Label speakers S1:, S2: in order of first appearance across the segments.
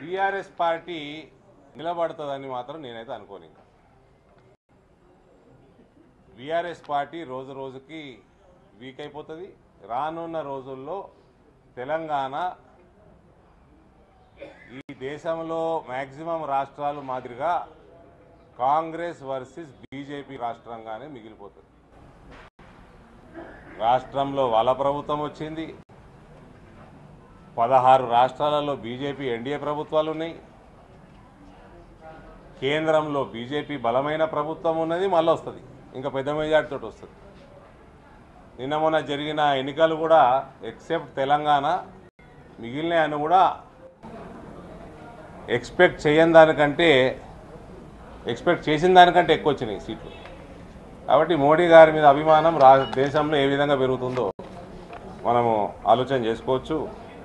S1: TRS party నిలబడుతుందని మాత్రం నేనైతే అనుకోను ఇంకా బీఆర్ఎస్ పార్టీ రోజు రోజుకి వీక్ అయిపోతుంది రానున్న రోజుల్లో తెలంగాణ ఈ దేశంలో మ్యాక్సిమం రాష్ట్రాలు మాదిరిగా కాంగ్రెస్ వర్సెస్ బీజేపీ రాష్ట్రంగానే మిగిలిపోతుంది రాష్ట్రంలో వాళ్ళ ప్రభుత్వం వచ్చింది పదహారు రాష్ట్రాలలో బీజేపీ ఎన్డీఏ ప్రభుత్వాలు ఉన్నాయి కేంద్రంలో బీజేపీ బలమైన ప్రభుత్వం ఉన్నది మళ్ళీ వస్తుంది ఇంకా పెద్ద మెజార్టీతో వస్తుంది నిన్న మొన్న జరిగిన ఎన్నికలు కూడా ఎక్సెప్ట్ తెలంగాణ మిగిలిన అన్ని కూడా ఎక్స్పెక్ట్ చేయని దానికంటే ఎక్స్పెక్ట్ చేసిన దానికంటే ఎక్కువ వచ్చినాయి సీట్లు కాబట్టి మోడీ గారి మీద అభిమానం రా దేశంలో ఏ విధంగా పెరుగుతుందో మనము ఆలోచన చేసుకోవచ్చు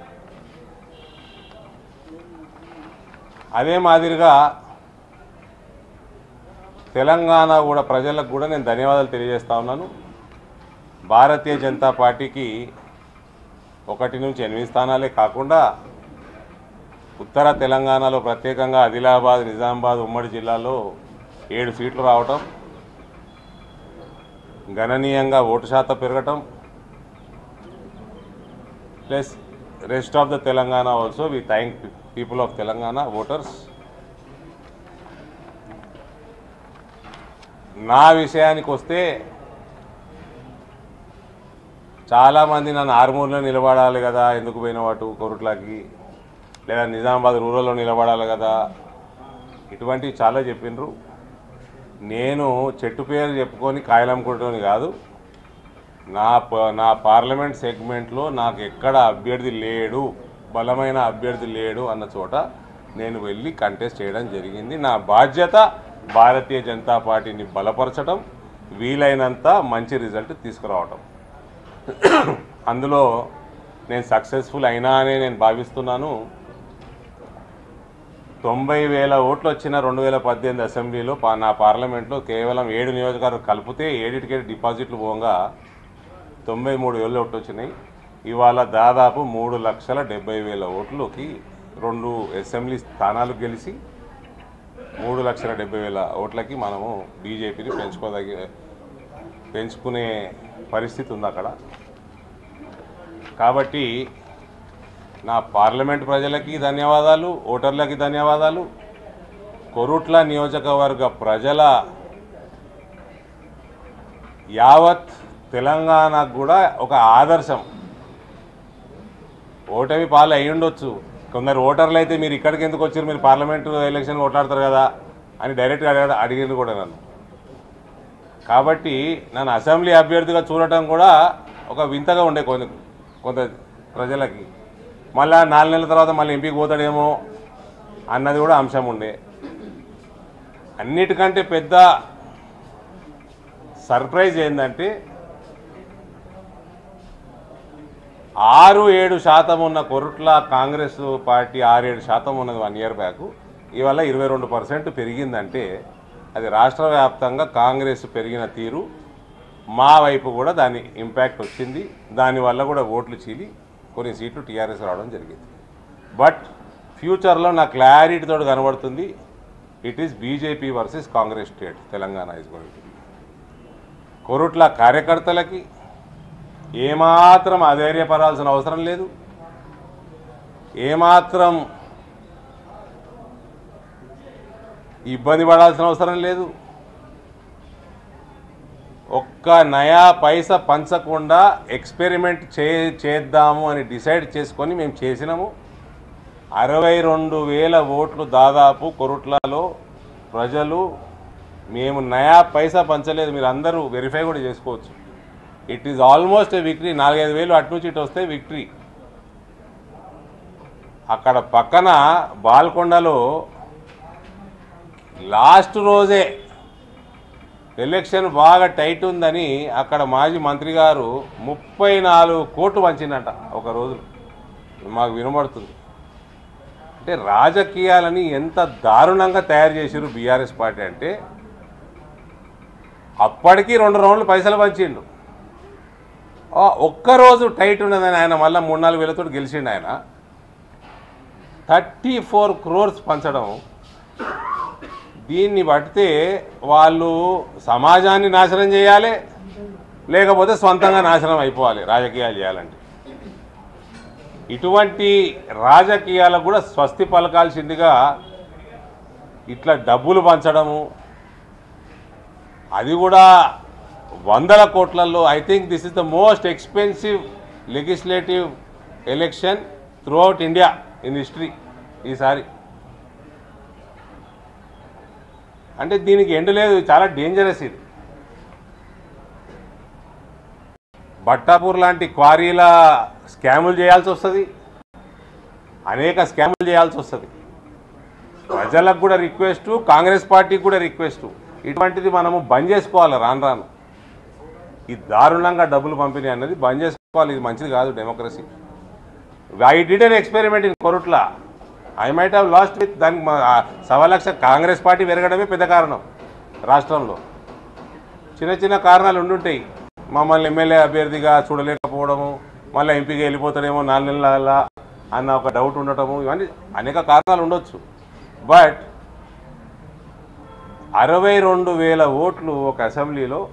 S1: అదే మాదిరిగా తెలంగాణ కూడా ప్రజలకు కూడా నేను ధన్యవాదాలు తెలియజేస్తా ఉన్నాను భారతీయ జనతా పార్టీకి ఒకటి నుంచి ఎనిమిది స్థానాలే కాకుండా ఉత్తర తెలంగాణలో ప్రత్యేకంగా ఆదిలాబాద్ నిజామాబాద్ ఉమ్మడి జిల్లాలో ఏడు సీట్లు రావటం గణనీయంగా ఓటు శాతం పెరగటం plus rest of the Telangana also we thank people of Telangana voters నా విషయానికి వస్తే చాలామంది నన్ను ఆర్మూర్లో నిలబడాలి కదా ఎందుకు పోయిన వాటు కొరుట్లకి లేదా నిజామాబాద్ రూరల్లో నిలబడాలి కదా ఇటువంటివి చాలా చెప్పిండ్రు నేను చెట్టు పేరు చెప్పుకొని కాయలమ్ముకుంటుని కాదు నా ప- నా పార్లమెంట్ సెగ్మెంట్లో నాకు ఎక్కడ అభ్యర్థి లేడు బలమైన అభ్యర్థి లేడు అన్న చోట నేను వెళ్ళి కంటెస్ట్ చేయడం జరిగింది నా బాధ్యత భారతీయ జనతా పార్టీని బలపరచడం వీలైనంత మంచి రిజల్ట్ తీసుకురావటం అందులో నేను సక్సెస్ఫుల్ అయినా అనే నేను భావిస్తున్నాను తొంభై వేల ఓట్లు వచ్చిన రెండు వేల పద్దెనిమిది అసెంబ్లీలో పా- నా పార్లమెంట్లో కేవలం ఏడు నియోజకవర్గాలు కలిపితే ఏడిటికే డిపాజిట్లు పోగా తొంభై మూడు వేల ఓట్లు వచ్చినాయి ఇవాళ దాదాపు మూడు లక్షల డెబ్బై వేల ఓట్లకి రెండు అసెంబ్లీ స్థానాలు గెలిచి మూడు లక్షల డెబ్బై వేల ఓట్లకి మనము బీజేపీని పెంచుకోదగి పెంచుకునే పరిస్థితి ఉంది అక్కడ కాబట్టి నా పార్లమెంట్ ప్రజలకి ధన్యవాదాలు ఓటర్లకి ధన్యవాదాలు కొరుట్ల నియోజకవర్గ ప్రజల యావత్ తెలంగాణకు కూడా ఒక ఆదర్శం ఓటమి పాలు అయి ఉండొచ్చు కొందరు ఓటర్లు అయితే మీరు ఇక్కడికి ఎందుకు వచ్చారు మీరు పార్లమెంట్ ఎలక్షన్ కొట్లాడతారు కదా అని డైరెక్ట్గా అడగ అడిగింది కూడా నన్ను కాబట్టి నన్ను అసెంబ్లీ అభ్యర్థిగా చూడటం కూడా ఒక వింతగా ఉండే కొన్ని కొంత ప్రజలకి మళ్ళా నాలుగు నెలల తర్వాత మళ్ళీ ఎంపీకి పోతాడేమో అన్నది కూడా అంశం ఉండే అన్నిటికంటే పెద్ద సర్ప్రైజ్ ఏంటంటే ఆరు ఏడు శాతం ఉన్న కొరుట్ల కాంగ్రెస్ పార్టీ ఆరు ఏడు శాతం ఉన్నది వన్ ఇయర్ బ్యాక్ ఇవాళ ఇరవై రెండు పర్సెంట్ పెరిగిందంటే అది రాష్ట్ర వ్యాప్తంగా కాంగ్రెస్ పెరిగిన తీరు మా వైపు కూడా దాని ఇంపాక్ట్ వచ్చింది దానివల్ల కూడా ఓట్లు చీలి కొన్ని సీట్లు టీఆర్ఎస్ రావడం జరిగింది బట్ ఫ్యూచర్లో నా క్లారిటీతో కనబడుతుంది it is BJP versus Congress state Telangana is going to Korutla కార్యకర్తలకి ఏమాత్రం అధైర్యపడాల్సిన అవసరం లేదు ఏమాత్రం ఇబ్బంది పడాల్సిన అవసరం లేదు ఒక్క నయా పైస పంచకుండా ఎక్స్పెరిమెంట్ చే చేద్దాము అని డిసైడ్ చేసుకొని మేము చేసినాము అరవై రెండు వేల ఓట్లు దాదాపు కొరుట్లలో ప్రజలు మేము నయా పైసా పంచలేదు మీరు అందరూ వెరిఫై కూడా చేసుకోవచ్చు ఇట్ ఈజ్ ఆల్మోస్ట్ విక్టరీ నాలుగైదు వేలు అటు నుంచి ఇటు వస్తే విక్టరీ అక్కడ పక్కన బాల్కొండలో లాస్ట్ రోజే ఎలక్షన్ బాగా టైట్ ఉందని అక్కడ మాజీ మంత్రి గారు ముప్పై నాలుగు కోట్లు వంచిందట ఒక రోజు మాకు వినబడుతుంది అంటే రాజకీయాలని ఎంత దారుణంగా తయారు చేసారు బీఆర్ఎస్ పార్టీ అంటే అప్పటికి రెండు రౌండ్లు పైసలు పంచిండు ఆ ఒక్కరోజు టైట్ ఉన్నదని ఆయన మళ్ళీ మూడు నాలుగు వేలతో గెలిచిండు ఆయన థర్టీ ఫోర్ క్రోర్స్ పంచడం దీన్ని బట్టితే వాళ్ళు సమాజాన్ని నాశనం చేయాలి లేకపోతే సొంతంగా నాశనం అయిపోవాలి రాజకీయాలు చేయాలంటే ఇటువంటి రాజకీయాలకు కూడా స్వస్తి పలకాల్సిందిగా ఇట్లా డబ్బులు పంచడము అది కూడా వందల కోట్లలో I think this is the most expensive legislative election throughout India in history ఈసారి అంటే దీనికి ఎండ్ లేదు చాలా డేంజరస్ ఇది బట్టాపూర్ లాంటి క్వారీల స్కాములు చేయాల్సి వస్తుంది అనేక స్కాములు చేయాల్సి వస్తుంది ప్రజలకు కూడా రిక్వెస్ట్ కాంగ్రెస్ పార్టీకి కూడా రిక్వెస్ట్ ఇటువంటిది మనము బంద్ చేసుకోవాలి రాను రాను ఈ దారుణంగా డబ్బులు పంపిణీ అన్నది బంద్ చేసుకోవాలి ఇది మంచిది కాదు democracy I did an experiment in Korutla I might have lost with దానికి మా- ఆ సవా లక్ష కాంగ్రెస్ పార్టీ పెరగడమే పెద్ద కారణం రాష్ట్రంలో చిన్న చిన్న కారణాలు ఉండుంటాయి మమ్మల్ని ఎమ్మెల్యే అభ్యర్థిగా చూడలేకపోవడము మళ్ళీ ఎంపీగా వెళ్ళిపోతాడేమో నాలుగు నెలల అన్న ఒక డౌట్ ఉండటము ఇవన్నీ అనేక కారణాలు ఉండొచ్చు బట్ అరవై రెండు వేల ఓట్లు ఒక అసెంబ్లీలో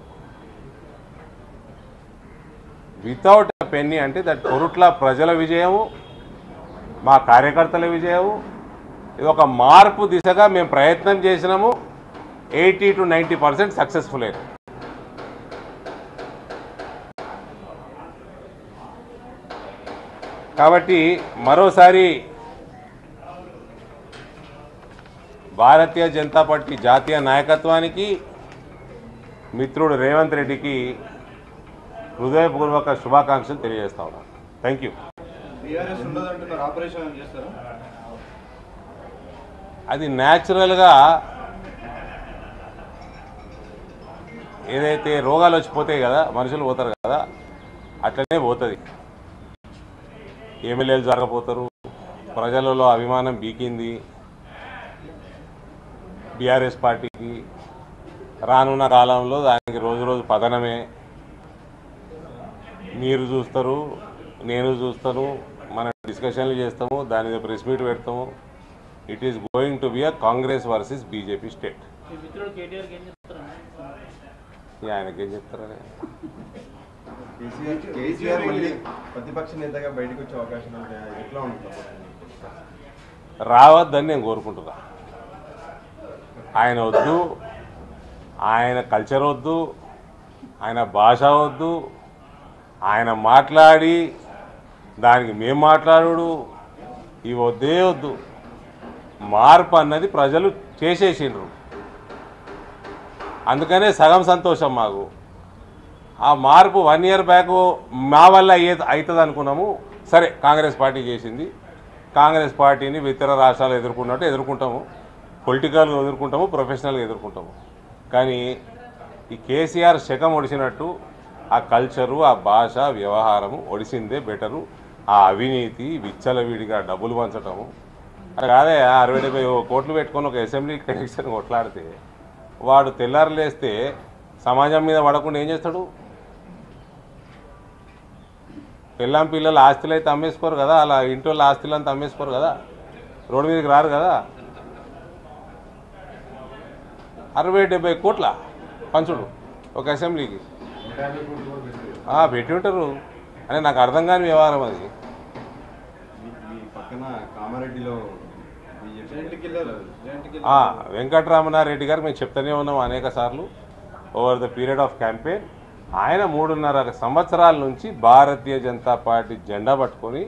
S1: వితౌట్ పెన్ని అంటే దట్ కొరుట్ల ప్రజల విజయము మా కార్యకర్తల విజయము ఇది ఒక మార్పు దిశగా మేము ప్రయత్నం చేసినాము ఎయిటీ టు నైంటీ పర్సెంట్ సక్సెస్ఫుల్ అయ్యారు కాబట్టి మరోసారి భారతీయ జనతా పార్టీ జాతీయ నాయకత్వానికి మిత్రుడు రేవంత్ రెడ్డికి హృదయపూర్వక శుభాకాంక్షలు తెలియజేస్తా ఉన్నాను థ్యాంక్ యూ
S2: టీఆర్ఎస్ ఉండదంటున్నారు ఆపరేషన్ చేస్తారా
S1: అది న్యాచురల్గా ఏదైతే రోగాలు వచ్చిపోతాయి కదా మనుషులు పోతారు కదా అట్లనే పోతుంది ఎమ్మెల్యేలు జరగపోతారు ప్రజలలో అభిమానం బీకింది బీఆర్ఎస్ పార్టీకి రానున్న కాలంలో దానికి రోజు రోజు పతనమే మీరు చూస్తారు నేను చూస్తాను మన డిస్కషన్లు చేస్తాము దాని మీద ప్రెస్ మీట్ పెడతాము it is going to be a Congress versus BJP state
S3: మీ మిత్రుడు కేటీఆర్కి ఏం చెప్తారన్నా
S1: ఆయనకి ఏం చెప్తారని
S4: కేసీఆర్ కేసీఆర్ మళ్ళీ ప్రతిపక్ష నేతగా బయటకు వచ్చే అవకాశం ఉంటే ఎట్లా ఉంటుంది
S1: రావద్దని నేను కోరుకుంటున్నా ఆయన వద్దు ఆయన కల్చర్ వద్దు ఆయన భాష వద్దు ఆయన మాట్లాడి దానికి మేము మాట్లాడు ఇవి వద్దే వద్దు మార్పు అన్నది ప్రజలు చేసేసిండ్రు అందుకనే సగం సంతోషం మాకు ఆ మార్పు వన్ ఇయర్ బ్యాక్ మా వల్ల అయ్యే అవుతుంది అనుకున్నాము సరే కాంగ్రెస్ పార్టీ చేసింది కాంగ్రెస్ పార్టీని ఇతర రాష్ట్రాలు ఎదుర్కొన్నట్టు ఎదుర్కొంటాము పొలిటికల్గా ఎదుర్కొంటాము ప్రొఫెషనల్గా ఎదుర్కొంటాము కానీ ఈ కేసీఆర్ శకం ఒడిసినట్టు ఆ కల్చరు ఆ భాష వ్యవహారము ఒడిసిందే బెటరు ఆ అవినీతి విచ్చలవిడిగా డబ్బులు పంచటము అది కాదే అరవై డెబ్బై కోట్లు పెట్టుకొని ఒక అసెంబ్లీ కనెక్షన్ కొట్లాడితే వాడు తెల్లారు లేస్తే సమాజం మీద పడకుండా ఏం చేస్తాడు పిల్లం పిల్లలు ఆస్తులు అయితే అమ్మేసుకోరు కదా అలా ఇంటి వాళ్ళ ఆస్తులు అంతా అమ్మేసుకోరు కదా రోడ్డు మీదకి రారు కదా అరవై డెబ్బై కోట్ల పంచుడు ఒక అసెంబ్లీకి ఆ, పెట్టి ఉంటారు అని నాకు అర్థం కాని వ్యవహారం అది
S4: మీ మీ పక్కన కామారెడ్డిలో
S2: జైంట్
S4: బీజేపీ
S2: కిల్లర్ జైంట్
S1: ఆ,
S2: కిల్లర్
S1: వెంకటరామనారెడ్డి గారు మేము చెప్తూనే ఉన్నాం అనేక సార్లు over the period of campaign ఆయన మూడున్నర సంవత్సరాల నుంచి భారతీయ జనతా పార్టీ జెండా పట్టుకొని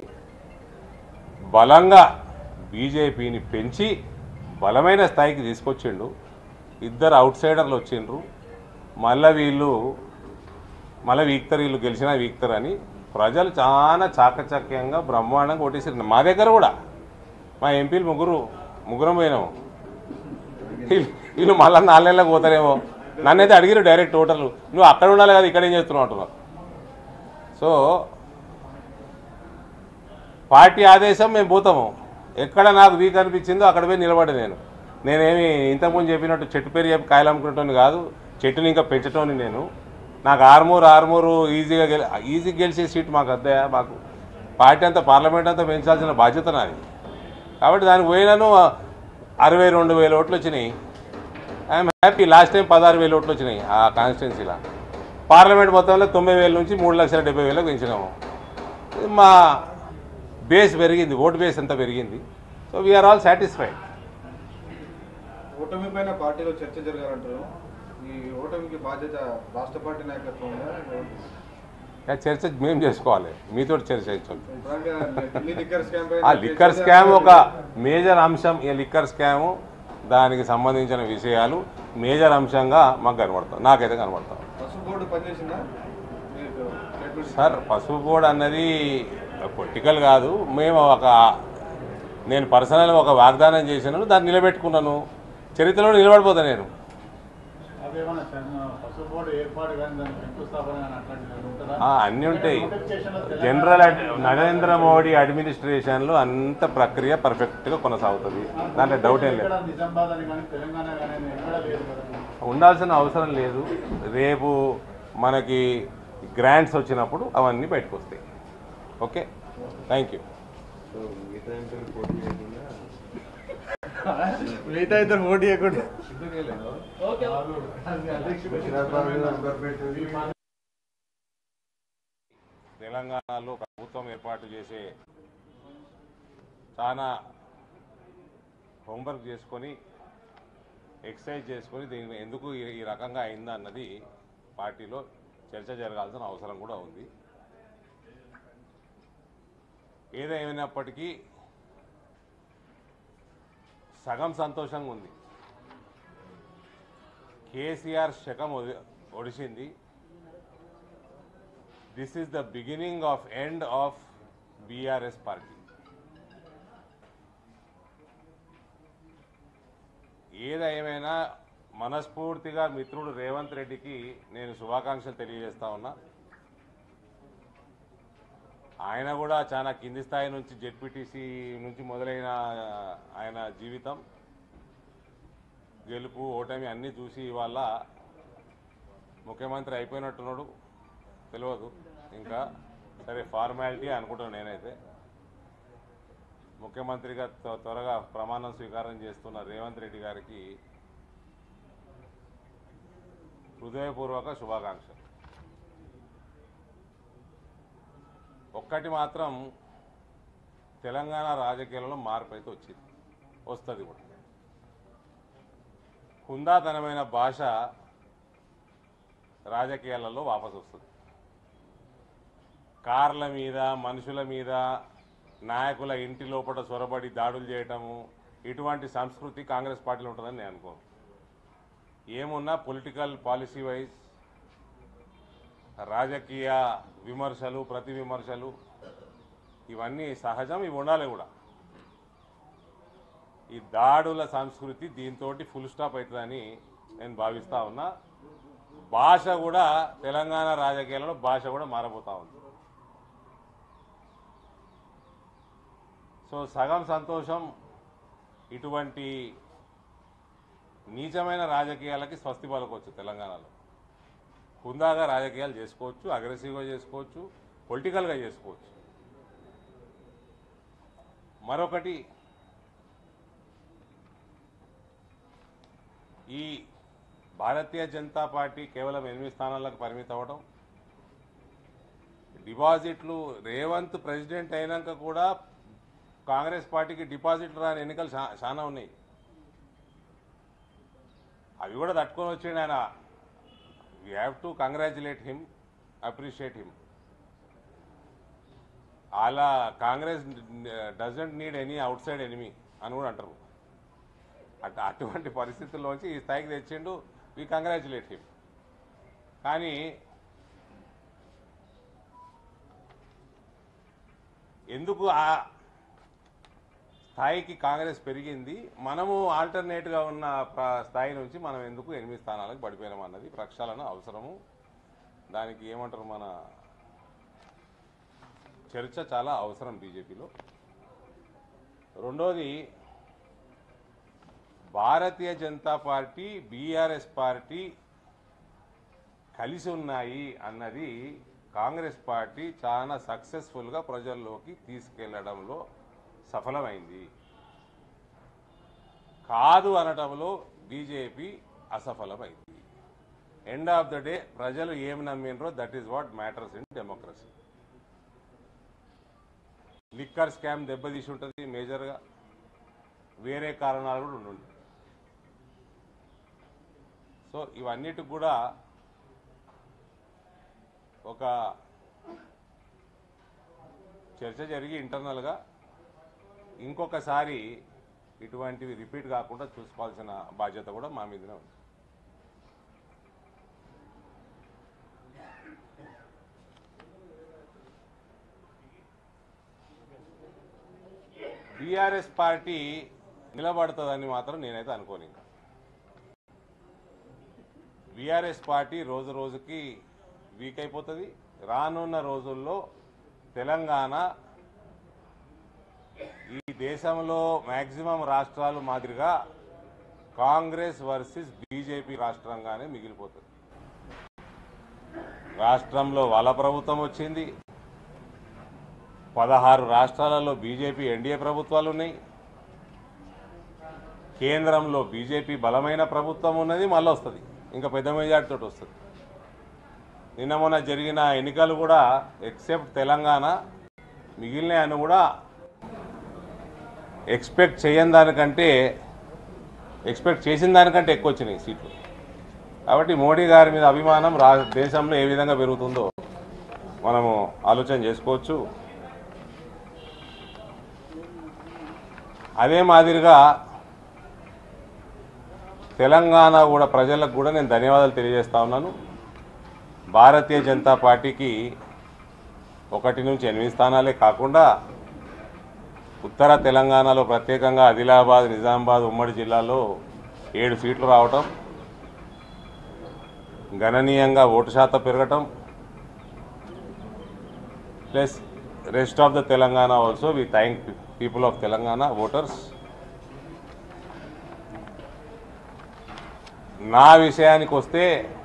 S1: బలంగా బీజేపీని పెంచి బలమైన స్థాయికి తీసుకొచ్చిండు ఇద్దరు అవుట్ సైడర్లు వచ్చిండ్రు మళ్ళీ వీళ్ళు మళ్ళీ వీక్తరు వీళ్ళు గెలిచినా వీక్తరు అని ప్రజలు చాలా చాకచక్యంగా బ్రహ్మాండంగా కొట్టేసారు మా దగ్గర కూడా మా ఎంపీలు ముగ్గురు ముగ్గురం పోయినాము వీళ్ళు- వీళ్ళు మళ్ళీ నాలుగు నెలలకు పోతారేమో నన్నైతే అడిగిరు డైరెక్ట్ ఓటర్లు నువ్వు అక్కడ ఉండాలి కదా ఇక్కడ ఏం చేస్తున్నావు అంటున్నావు సో పార్టీ ఆదేశం మేము పోతాము ఎక్కడ నాకు వీక్ అనిపించిందో అక్కడ పోయి నిలబడి నేను నేనేమి ఇంతకుముందు చెప్పినట్టు చెట్టు పేరు చెప్పి కాయలు అమ్ముకునేటోని కాదు చెట్టుని ఇంకా పెంచటోని నేను నాకు ఆర్మూర్ ఆర్మూరు ఈజీగా గెలి ఈజీగా గెలిచే సీట్ మాకు అద్దయా మాకు పార్టీ అంతా పార్లమెంట్ అంతా పెంచాల్సిన బాధ్యత నాది కాబట్టి దానికి పోయినాను అరవై రెండు వేల ఓట్లు వచ్చినాయి ఐఎమ్ హ్యాపీ లాస్ట్ టైం పదహారు వేల ఓట్లు వచ్చినాయి ఆ కాన్స్టిట్యున్సీలో పార్లమెంట్ మొత్తంలో తొంభై వేల నుంచి మూడు లక్షల డెబ్బై వేలకు పెంచినాము మా బేస్ పెరిగింది ఓటు బేస్ ఎంత పెరిగింది సో వీఆర్ ఆల్ సాటిస్ఫైడ్
S2: ఓటమి పైన పార్టీలో చర్చ జరగాలంటారు ఈ ఓటమికి బాధ్యత రాష్ట్ర పార్టీ నాయకత్వం
S1: చర్చ మేము చేసుకోవాలి మీతో చర్చ చేయించాలి
S2: ఢిల్లీ లిక్కర్ స్కామ్
S1: ఆ లిక్కర్ స్కామ్ ఒక మేజర్ అంశం ఈ లిక్కర్ స్కామ్ దానికి సంబంధించిన విషయాలు మేజర్ అంశంగా మాకు కనబడతాం నాకైతే కనబడతాం
S2: పసుపు బోర్డు పనిచేసిందా మీకు స్టేట్మెంట్
S1: సార్ పసుపు బోర్డు అన్నది పొలిటికల్ కాదు మేము ఒక నేను పర్సనల్ ఒక వాగ్దానం చేసినాను దాన్ని నిలబెట్టుకున్నాను చరిత్రలో నిలబడిపోతా నేను
S3: అవేమన్నా పసుపు బోర్డు ఏర్పాటు కానీ దాని శంకుస్థాపన కానీ అట్లాంటివి ఉంటుందా
S1: ఆ, అన్నీ ఉంటాయి
S3: నోటిఫికేషన్లో తెలంగాణ
S1: జనరల్ అడ్- నరేంద్ర మోడీ అడ్మినిస్ట్రేషన్లో అంత ప్రక్రియ పర్ఫెక్ట్గా కొనసాగుతుంది దాంట్లో డౌట్ ఏం లేదు
S3: ఇక్కడ నిజామాబాద్ అని కానీ తెలంగాణ కానీ ఎక్కడ లేదు కదా
S1: ఉండాల్సిన అవసరం లేదు రేపు మనకి గ్రాంట్స్ వచ్చినప్పుడు అవన్నీ బయటకు వస్తాయి ఓకే థ్యాంక్ యూ
S4: సో మిగతా ఎంపీలు పోటీ చేయకుండా
S2: మిగతా ఇద్దరు పోటీ చేయకుండా
S4: బషీరాబాద్ అంబర్పేట
S1: తెలంగాణలో ప్రభుత్వం ఏర్పాటు చేసే చాలా హోంవర్క్ చేసుకొని ఎక్సర్సైజ్ చేసుకొని దీని ఎందుకు ఈ- ఈ రకంగా అయిందా అన్నది పార్టీలో చర్చ జరగాల్సిన అవసరం కూడా ఉంది ఏదేమైనప్పటికీ సగం సంతోషంగా ఉంది కేసీఆర్ శకం ఒడి- ఒడిసింది this is the beginning of end of BRS party ఏదేమైనా మనస్ఫూర్తిగా మిత్రుడు రేవంత్ రెడ్డికి నేను శుభాకాంక్షలు తెలియజేస్తా ఉన్నా ఆయన కూడా చాలా కింది స్థాయి నుంచి జెడ్పీటీసీ నుంచి మొదలైన ఆయన జీవితం గెలుపు ఓటమి అన్నీ చూసి ఇవాళ ముఖ్యమంత్రి అయిపోయినట్టున్నాడు తెలియదు ఇంకా సరే ఫార్మాలిటీ అనుకుంటున్నాను నేనైతే ముఖ్యమంత్రిగా త్వ- త్వరగా ప్రమాణం స్వీకారం చేస్తున్న రేవంత్ రెడ్డి గారికి హృదయపూర్వక శుభాకాంక్షలు ఒక్కటి మాత్రం తెలంగాణ రాజకీయాలలో మార్పు అయితే వచ్చింది వస్తుంది కూడా హుందాతనమైన భాష రాజకీయాలలో వాపసు వస్తుంది కార్ల మీద మనుషుల మీద నాయకుల ఇంటి లోపల చొరబడి దాడులు చేయటము ఇటువంటి సంస్కృతి కాంగ్రెస్ పార్టీలో ఉంటుందని నేను అనుకోను ఏమున్నా పొలిటికల్ పాలసీ వైజ్ రాజకీయ విమర్శలు ప్రతి విమర్శలు ఇవన్నీ సహజం ఇవి ఉండాలి కూడా ఈ దాడుల సంస్కృతి దీంతో ఫుల్ స్టాప్ అవుతుందని నేను భావిస్తా ఉన్నా భాష కూడా తెలంగాణ రాజకీయాలలో భాష కూడా మారబోతా ఉంది సో సగం సంతోషం ఇటువంటి నీచమైన రాజకీయాలకి స్వస్తి పలకొచ్చు తెలంగాణలో హుందాగా రాజకీయాలు చేసుకోవచ్చు అగ్రెసివ్గా చేసుకోవచ్చు పొలిటికల్గా చేసుకోవచ్చు మరొకటి ఈ భారతీయ జనతా పార్టీ కేవలం ఎనిమిది స్థానాలకు పరిమితం అవ్వడం డిపాజిట్లు రేవంత్ ప్రెసిడెంట్ అయినాక కూడా కాంగ్రెస్ పార్టీకి డిపాజిట్లు రాని ఎన్నికలు చా- చాలా ఉన్నాయి అవి కూడా తట్టుకొని వచ్చాడు ఆయన we have to congratulate him appreciate him అలా Congress doesn't need any outside enemy అని కూడా అంటారు అట్ అటువంటి పరిస్థితుల్లోంచి ఈ స్థాయికి తెచ్చిండు వీ కంగ్రాచులేట్ హిమ్ కానీ ఎందుకు ఆ స్థాయికి కాంగ్రెస్ పెరిగింది మనము ఆల్టర్నేట్గా ఉన్న ప్ర- స్థాయి నుంచి మనం ఎందుకు ఎనిమిది స్థానాలకు పడిపోయినాం అన్నది ప్రక్షాళన అవసరము దానికి ఏమంటారు మన చర్చ చాలా అవసరం బీజేపీలో రెండోది Bharatiya Janata party BRS party కలిసి ఉన్నాయి అన్నది కాంగ్రెస్ పార్టీ చాలా సక్సెస్ఫుల్గా ప్రజల్లోకి తీసుకెళ్లడంలో సఫలమైంది కాదు అనటంలో బీజేపీ అసఫలమైంది ఎండ్ ఆఫ్ ద డే ప్రజలు ఏం నమ్మినరో that is what matters in democracy liquor scam దెబ్బతీసి ఉంటుంది మేజర్గా వేరే కారణాలు కూడా ఉండి సో ఇవన్నిటికి కూడా ఒక చర్చ జరిగి ఇంటర్నల్గా ఇంకొకసారి ఇటువంటివి రిపీట్ కాకుండా చూసుకోవాల్సిన బాధ్యత కూడా మా మీదనే ఉంది బీఆర్ఎస్ పార్టీ నిలబడుతుందని మాత్రం నేనైతే అనుకోను ఇంకా బీఆర్ఎస్ పార్టీ రోజు రోజుకి వీక్ అయిపోతుంది రానున్న రోజుల్లో తెలంగాణ ఈ దేశంలో మ్యాక్సిమం రాష్ట్రాలు మాదిరిగా కాంగ్రెస్ వర్సెస్ బీజేపీ రాష్ట్రంగానే మిగిలిపోతుంది రాష్ట్రంలో వాళ్ళ ప్రభుత్వం వచ్చింది పదహారు రాష్ట్రాలలో బీజేపీ ఎన్డీఏ ప్రభుత్వాలు ఉన్నాయి కేంద్రంలో బీజేపీ బలమైన ప్రభుత్వం ఉన్నది మళ్ళీ వస్తుంది ఇంకా పెద్ద మెజార్టీతో వస్తుంది నిన్న మొన్న జరిగిన ఎన్నికలు కూడా ఎక్సెప్ట్ తెలంగాణ మిగిలిన అని కూడా ఎక్స్పెక్ట్ చేయని దానికంటే ఎక్స్పెక్ట్ చేసిన దానికంటే ఎక్కువ వచ్చినాయి సీట్లు కాబట్టి మోడీ గారి మీద అభిమానం రా దేశంలో ఏ విధంగా పెరుగుతుందో మనము ఆలోచన చేసుకోవచ్చు అదే మాదిరిగా తెలంగాణ కూడా ప్రజలకు కూడా నేను ధన్యవాదాలు తెలియజేస్తా ఉన్నాను భారతీయ జనతా పార్టీకి ఒకటి నుంచి ఎనిమిది స్థానాలే కాకుండా ఉత్తర తెలంగాణలో ప్రత్యేకంగా ఆదిలాబాద్ నిజామాబాద్ ఉమ్మడి జిల్లాలో ఏడు సీట్లు రావటం గణనీయంగా ఓటు శాతం పెరగటం plus rest of the Telangana also we thank people of Telangana voters నా విషయానికి వస్తే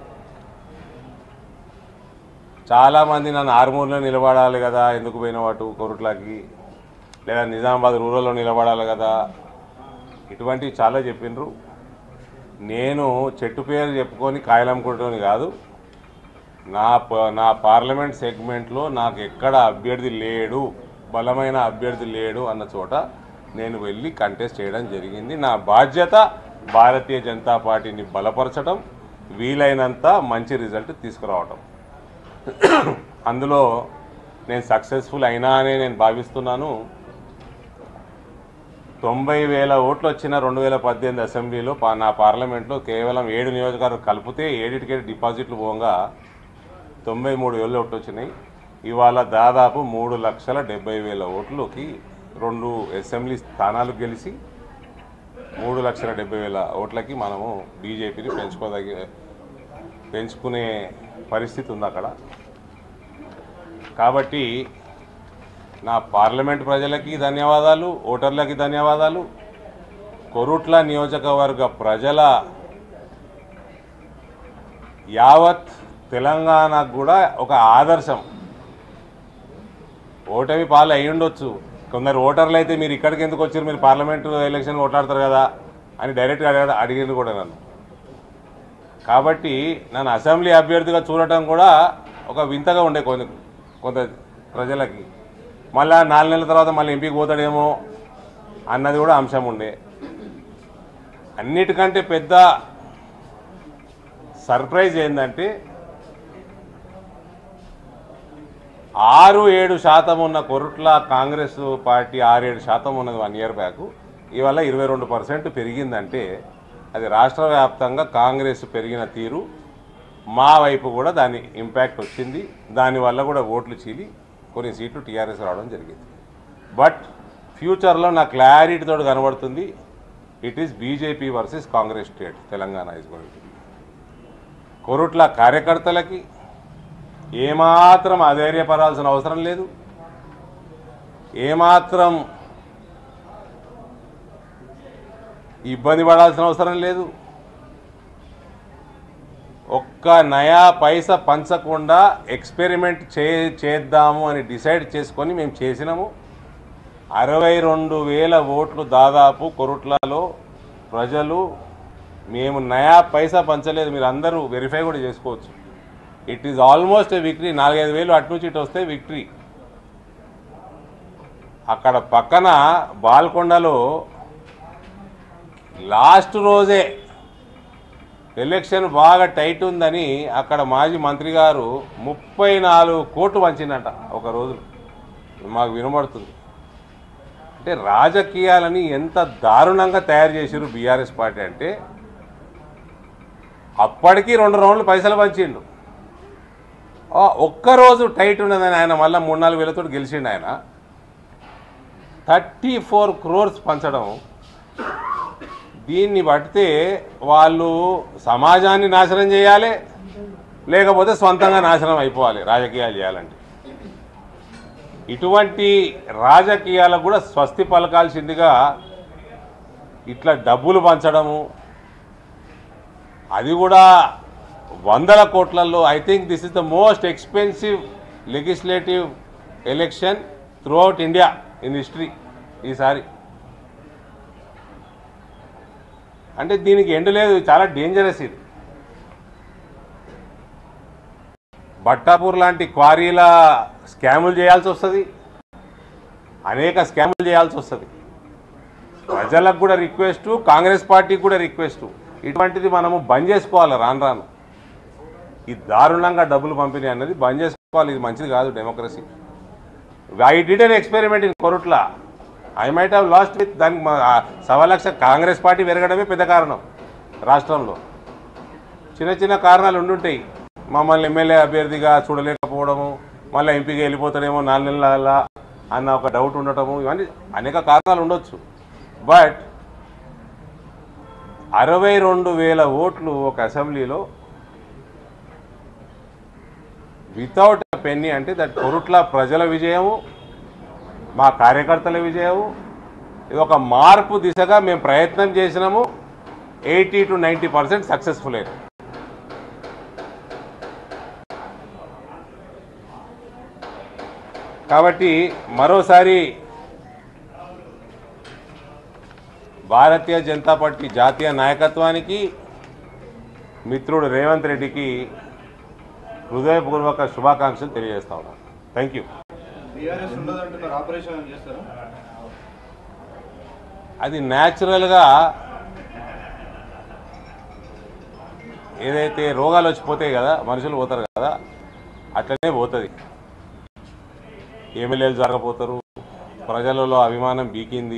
S1: చాలామంది నన్ను ఆర్మూర్లో నిలబడాలి కదా ఎందుకు పోయిన వాటు కొరుట్లకి లేదా నిజామాబాద్ రూరల్లో నిలబడాలి కదా ఇటువంటివి చాలా చెప్పిండ్రు నేను చెట్టు పేరు చెప్పుకొని కాయలమ్ముకుంటుని కాదు నా ప- నా పార్లమెంట్ సెగ్మెంట్లో నాకు ఎక్కడ అభ్యర్థి లేడు బలమైన అభ్యర్థి లేడు అన్న చోట నేను వెళ్ళి కంటెస్ట్ చేయడం జరిగింది నా బాధ్యత భారతీయ జనతా పార్టీని బలపరచడం వీలైనంత మంచి రిజల్ట్ తీసుకురావటం అందులో నేను సక్సెస్ఫుల్ అయినా అనే నేను భావిస్తున్నాను తొంభై వేల ఓట్లు వచ్చిన రెండు వేల పద్దెనిమిది అసెంబ్లీలో పా- నా పార్లమెంట్లో కేవలం ఏడు నియోజకవర్గాలు కలిపితే ఏడిటికి డిపాజిట్లు పోగా తొంభై మూడు వేల ఓట్లు వచ్చినాయి ఇవాళ దాదాపు మూడు లక్షల డెబ్బై వేల ఓట్లకి రెండు అసెంబ్లీ స్థానాలు గెలిచి మూడు లక్షల డెబ్బై వేల ఓట్లకి మనము బీజేపీని పెంచుకోదగి పెంచుకునే పరిస్థితి ఉంది అక్కడ కాబట్టి నా పార్లమెంట్ ప్రజలకి ధన్యవాదాలు ఓటర్లకి ధన్యవాదాలు కొరుట్ల నియోజకవర్గ ప్రజల యావత్ తెలంగాణకు కూడా ఒక ఆదర్శం ఓటమి పాలు అయి ఉండొచ్చు కొందరు ఓటర్లు అయితే మీరు ఇక్కడికి ఎందుకు వచ్చారు మీరు పార్లమెంటు ఎలక్షన్ కొట్లాడతారు కదా అని డైరెక్ట్గా అడిగారు అడిగింది కూడా నన్ను కాబట్టి నన్ను అసెంబ్లీ అభ్యర్థిగా చూడటం కూడా ఒక వింతగా ఉండే కొంత కొంత ప్రజలకి మళ్ళా నాలుగు నెలల తర్వాత మళ్ళీ ఎంపీకి పోతాడేమో అన్నది కూడా అంశం ఉండే అన్నిటికంటే పెద్ద సర్ప్రైజ్ ఏంటంటే ఆరు ఏడు శాతం ఉన్న కొరుట్ల కాంగ్రెస్ పార్టీ ఆరేడు శాతం ఉన్నది వన్ ఇయర్ బ్యాక్ ఇవాళ ఇరవై రెండు పర్సెంట్ పెరిగిందంటే అది రాష్ట్ర వ్యాప్తంగా కాంగ్రెస్ పెరిగిన తీరు మా వైపు కూడా దాని ఇంపాక్ట్ వచ్చింది దానివల్ల కూడా ఓట్లు చీలి కొన్ని సీట్లు టీఆర్ఎస్ రావడం జరిగింది బట్ ఫ్యూచర్లో నా క్లారిటీతో కనబడుతుంది it is BJP versus Congress state Telangana is going Korutla కార్యకర్తలకి ఏమాత్రం అధైర్యపడాల్సిన అవసరం లేదు ఏమాత్రం ఇబ్బంది పడాల్సిన అవసరం లేదు ఒక్క నయా పైస పంచకుండా ఎక్స్పెరిమెంట్ చే చేద్దాము అని డిసైడ్ చేసుకొని మేము చేసినాము అరవై రెండు వేల ఓట్లు దాదాపు కొరుట్లలో ప్రజలు మేము నయా పైసా పంచలేదు మీరు అందరూ వెరిఫై కూడా చేసుకోవచ్చు it is almost a victory నాలుగైదు వేలు అటు నుంచి ఇటు వస్తే విక్టరీ అక్కడ పక్కన బాల్కొండలో లాస్ట్ రోజే ఎలక్షన్ బాగా టైట్ ఉందని అక్కడ మాజీ మంత్రి గారు ముప్పై నాలుగు కోట్లు పంచిందంట ఒక రోజు మాకు వినబడుతుంది అంటే రాజకీయాలని ఎంత దారుణంగా తయారు చేసిరు బీఆర్ఎస్ పార్టీ అంటే అప్పటికి రెండు రౌండ్లు పైసలు పంచిండు ఆ, ఒక్కరోజు టైట్ ఉన్నదని ఆయన మళ్ళీ మూడు నాలుగు వేలతో గెలిచిండు ఆయన థర్టీ ఫోర్ క్రోర్స్ పంచడం దీన్ని బట్టితే వాళ్ళు సమాజాన్ని నాశనం చేయాలి లేకపోతే సొంతంగా నాశనం అయిపోవాలి రాజకీయాలు చేయాలంటే ఇటువంటి రాజకీయాలకు కూడా స్వస్తి పలకాల్సిందిగా ఇట్లా డబ్బులు పంచడము అది కూడా వందల కోట్లలో I think this is the most expensive legislative election throughout India in history ఈసారి అంటే దీనికి ఎండు లేదు చాలా డేంజరస్ ఇది బట్టాపూర్ లాంటి క్వారీల స్కాములు చేయాల్సి వస్తుంది అనేక స్కాములు చేయాల్సి వస్తుంది ప్రజలకు కూడా రిక్వెస్ట్ కాంగ్రెస్ పార్టీకి కూడా రిక్వెస్ట్ ఇటువంటిది మనము బంద్ చేసుకోవాలి రాను రాను ఈ దారుణంగా డబ్బులు పంపిణీ అన్నది బంద్ చేసుకోవాలి ఇది మంచిది కాదు democracy I did an experiment in Korutla I might have lost with దానికి మా- ఆ సవా లక్ష కాంగ్రెస్ పార్టీ పెరగడమే పెద్ద కారణం రాష్ట్రంలో చిన్న చిన్న కారణాలు ఉండుంటాయి మమ్మల్ని ఎమ్మెల్యే అభ్యర్థిగా చూడలేకపోవడము మళ్ళీ ఎంపీగా వెళ్ళిపోతాడేమో నాలుగు నెలల అన్న ఒక డౌట్ ఉండటము ఇవన్నీ అనేక కారణాలు ఉండొచ్చు బట్ అరవై రెండు వేల ఓట్లు ఒక అసెంబ్లీలో వితౌట్ పెన్ని అంటే దట్ కొరుట్ల ప్రజల విజయము మా కార్యకర్తల విజయము ఇది ఒక మార్పు దిశగా మేము ప్రయత్నం చేసినాము eighty to ninety percent successful అయింది కాబట్టి మరోసారి భారతీయ జనతా పార్టీ జాతీయ నాయకత్వానికి మిత్రుడు రేవంత్ రెడ్డికి హృదయపూర్వక శుభాకాంక్షలు తెలియజేస్తా ఉన్నాను థ్యాంక్ యూ
S2: బీఆర్ఎస్ ఉండదంటున్నారు ఆపరేషన్ ఏం చేస్తారు
S1: అది న్యాచురల్గా ఏదైతే రోగాలు వచ్చిపోతాయి కదా మనుషులు పోతారు కదా అట్లనే పోతుంది ఎమ్మెల్యేలు జరగపోతారు ప్రజలలో అభిమానం బీకింది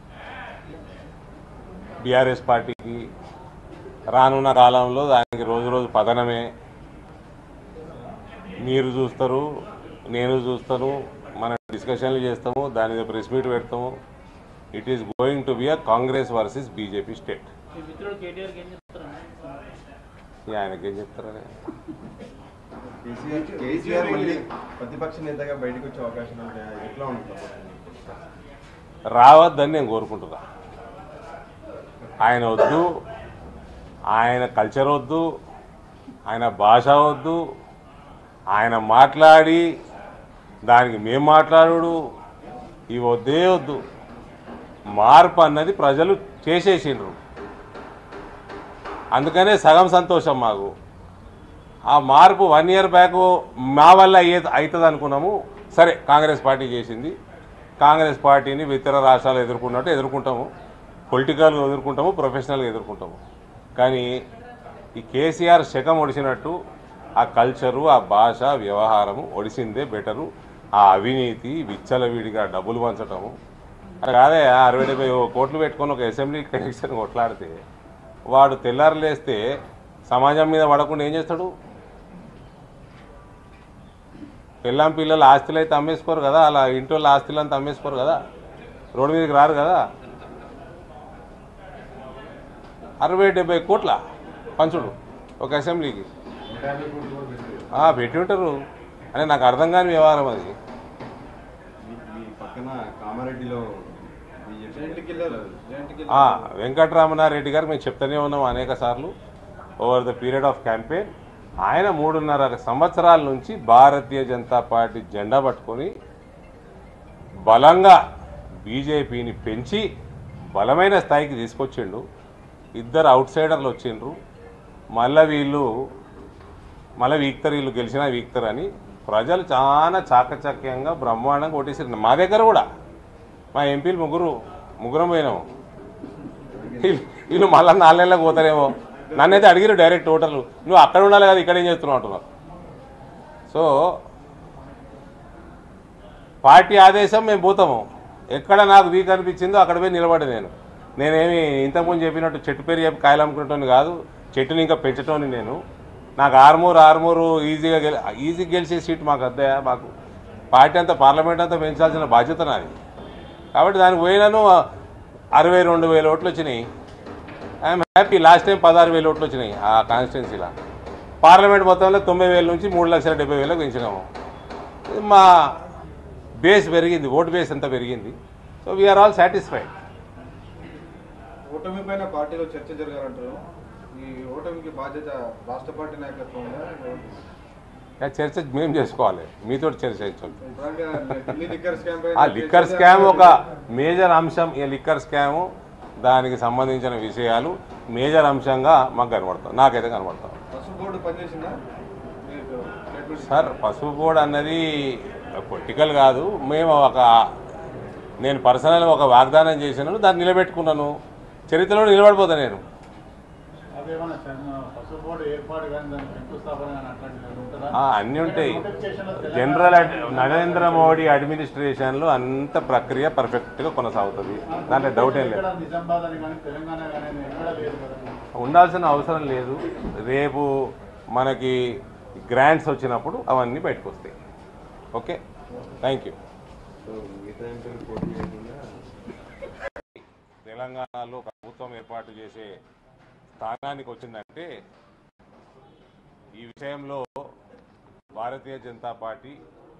S1: బీఆర్ఎస్ పార్టీకి రానున్న కాలంలో దానికి రోజు రోజు పతనమే మీరు చూస్తారు నేను చూస్తాను మన డిస్కషన్లు చేస్తాము దాని మీద ప్రెస్ మీట్ పెడతాము it is going to be a Congress versus BJP state
S5: మీ మిత్రుడు కేటీఆర్కి ఏం చెప్తారండి
S1: ఆయనకేం చెప్తారని
S4: కేసీఆర్ కేసీఆర్ మళ్ళీ ప్రతిపక్ష నేతగా బయటకు వచ్చే అవకాశం ఉంటే ఎట్లా ఉంటుంది
S1: రావద్దని నేను కోరుకుంటున్నా ఆయన వద్దు ఆయన కల్చర్ వద్దు ఆయన భాష వద్దు ఆయన మాట్లాడి దానికి మేము మాట్లాడు ఇవి వద్దే వద్దు మార్పు అన్నది ప్రజలు చేసేసిండ్రు అందుకనే సగం సంతోషం మాకు ఆ మార్పు వన్ ఇయర్ బ్యాక్ మా వల్ల అయ్యే అవుతుంది అనుకున్నాము సరే కాంగ్రెస్ పార్టీ చేసింది కాంగ్రెస్ పార్టీని ఇతర రాష్ట్రాలు ఎదుర్కొన్నట్టు ఎదుర్కొంటాము పొలిటికల్గా ఎదుర్కొంటాము ప్రొఫెషనల్గా ఎదుర్కొంటాము కానీ ఈ కేసీఆర్ శకం ఒడిసినట్టు ఆ కల్చరు ఆ భాష వ్యవహారము ఒడిసిందే బెటరు ఆ అవినీతి విచ్చలవిడిగా డబ్బులు పంచటము అది కాదే అరవై డెబ్బై కోట్లు పెట్టుకొని ఒక అసెంబ్లీ కనెక్షన్ కొట్లాడితే వాడు తెల్లారులేస్తే సమాజం మీద పడకుండా ఏం చేస్తాడు పిల్లం పిల్లలు ఆస్తులు అయితే అమ్మేసుకోరు కదా అలా ఇంటి వాళ్ళ ఆస్తులు అంతా అమ్మేసుకోరు కదా రోడ్డు మీదకి రారు కదా అరవై డెబ్బై కోట్ల పంచుడు ఒక అసెంబ్లీకి ఆ, పెట్టి ఉంటారు అని నాకు అర్థం కాని వ్యవహారం అది
S4: ఈ- ఈ పక్కన కామారెడ్డిలో
S2: giant
S4: BJP
S2: killer giant killer
S1: ఆ, వెంకటరామనారెడ్డి గారు మేము చెప్తూనే ఉన్నాం అనేక సార్లు over the period of campaign ఆయన మూడున్నర సంవత్సరాల నుంచి భారతీయ జనతా పార్టీ జెండా పట్టుకొని బలంగా బీజేపీని పెంచి బలమైన స్థాయికి తీసుకొచ్చిండు ఇద్దరు అవుట్ సైడర్లు వచ్చిండ్రు మళ్ళీ వీళ్ళు మళ్ళీ వీక్తరు వీళ్ళు గెలిచినా వీక్తరు అని ప్రజలు చాలా చాకచక్యంగా బ్రహ్మాండంగా కొట్టేసారు మా దగ్గర కూడా మా ఎంపీలు ముగ్గురు ముగ్గురం పోయినాము వీళ్ళు- వీళ్ళు మళ్ళీ నాలుగేళ్ళకి పోతారేమో నన్నైతే అడిగిరు డైరెక్ట్ ఓటర్లు నువ్వు అక్కడ ఉండాలి కదా ఇక్కడ ఏం చేస్తున్నావు అంటున్నారు సో పార్టీ ఆదేశం మేము పోతాము ఎక్కడ నాకు వీక్ అనిపించిందో అక్కడ పోయి నిలబడి నేను నేనేమి ఇంతకుముందు చెప్పినట్టు చెట్టు పేరు చెప్పి కాయలు అమ్ముకునేటోని కాదు చెట్టుని ఇంకా పెంచటోని నేను నాకు ఆర్మూర్ ఆర్మూరు ఈజీగా గెలి ఈజీగా గెలిచే సీట్ మాకు అద్దయా మాకు పార్టీ అంతా పార్లమెంట్ అంతా పెంచాల్సిన బాధ్యత నాది కాబట్టి దానికి పోయినాను అరవై రెండు వేల ఓట్లు వచ్చినాయి ఐఎమ్ హ్యాపీ లాస్ట్ టైం పదహారు వేల ఓట్లు వచ్చినాయి ఆ కాన్స్టిట్యున్సీలో పార్లమెంట్ మొత్తంలో తొంభై వేల నుంచి మూడు లక్షల డెబ్బై వేలకు పెంచినాము ఇది మా బేస్ పెరిగింది ఓటు బేస్ అంతా పెరిగింది సో వీఆర్ ఆల్ సాటిస్ఫైడ్
S2: ఓటమి పైన పార్టీలో చర్చ జరగాలంటారు ఈ ఓటమికి బాధ్యత రాష్ట్ర పార్టీ నాయకత్వం ఉందా?
S1: చర్చ మేము చేసుకోవాలి మీతో చర్చ చేయించాం
S2: ఇప్పటిదాకా ఢిల్లీ లిక్కర్ స్కామ్
S1: ఆ లిక్కర్ స్కామ్ ఒక మేజర్ అంశం ఈ లిక్కర్ స్కాము దానికి సంబంధించిన విషయాలు మేజర్ అంశంగా మాకు కనబడతాం నాకైతే కనబడతాం
S2: పసుపు బోర్డు పనిచేసిందా మీకు స్టేట్మెంట్
S1: సార్ పసుపు బోర్డు అన్నది పొలిటికల్ కాదు మేము ఒక నేను పర్సనల్గా ఒక వాగ్దానం చేసినాను దాన్ని నిలబెట్టుకున్నాను చరిత్రలో నిలబడిపోతా నేను
S3: అవేమన్నా చర్మ- పసుపు బోర్డు ఏర్పాటు కానీ దాని శంకుస్థాపన కానీ అట్లాంటివి ఏమైనా ఉంటుందా
S1: ఆ, అన్నీ ఉంటాయి
S3: నోటిఫికేషన్లో తెలంగాణ
S1: జనరల్ అడ్- నరేంద్ర మోడీ అడ్మినిస్ట్రేషన్లో అంత ప్రక్రియ పర్ఫెక్ట్గా కొనసాగుతుంది దాంట్లో డౌట్ ఏం లేదు
S3: ఇక్కడ నిజామాబాద్ అని కానీ తెలంగాణ కానీ ఎక్కడ లేదు కదా
S1: ఉండాల్సిన అవసరం లేదు రేపు మనకి గ్రాంట్స్ వచ్చినప్పుడు అవన్నీ బయటకు వస్తాయి ఓకే థ్యాంక్ యూ
S4: సో మిగతా ఎంపీలు పోటీ చేయకుండా
S1: తెలంగాణలో ప్రభుత్వం ఏర్పాటు చేసే స్థానానికి వచ్చిందంటే ఈ విషయంలో భారతీయ జనతా పార్టీ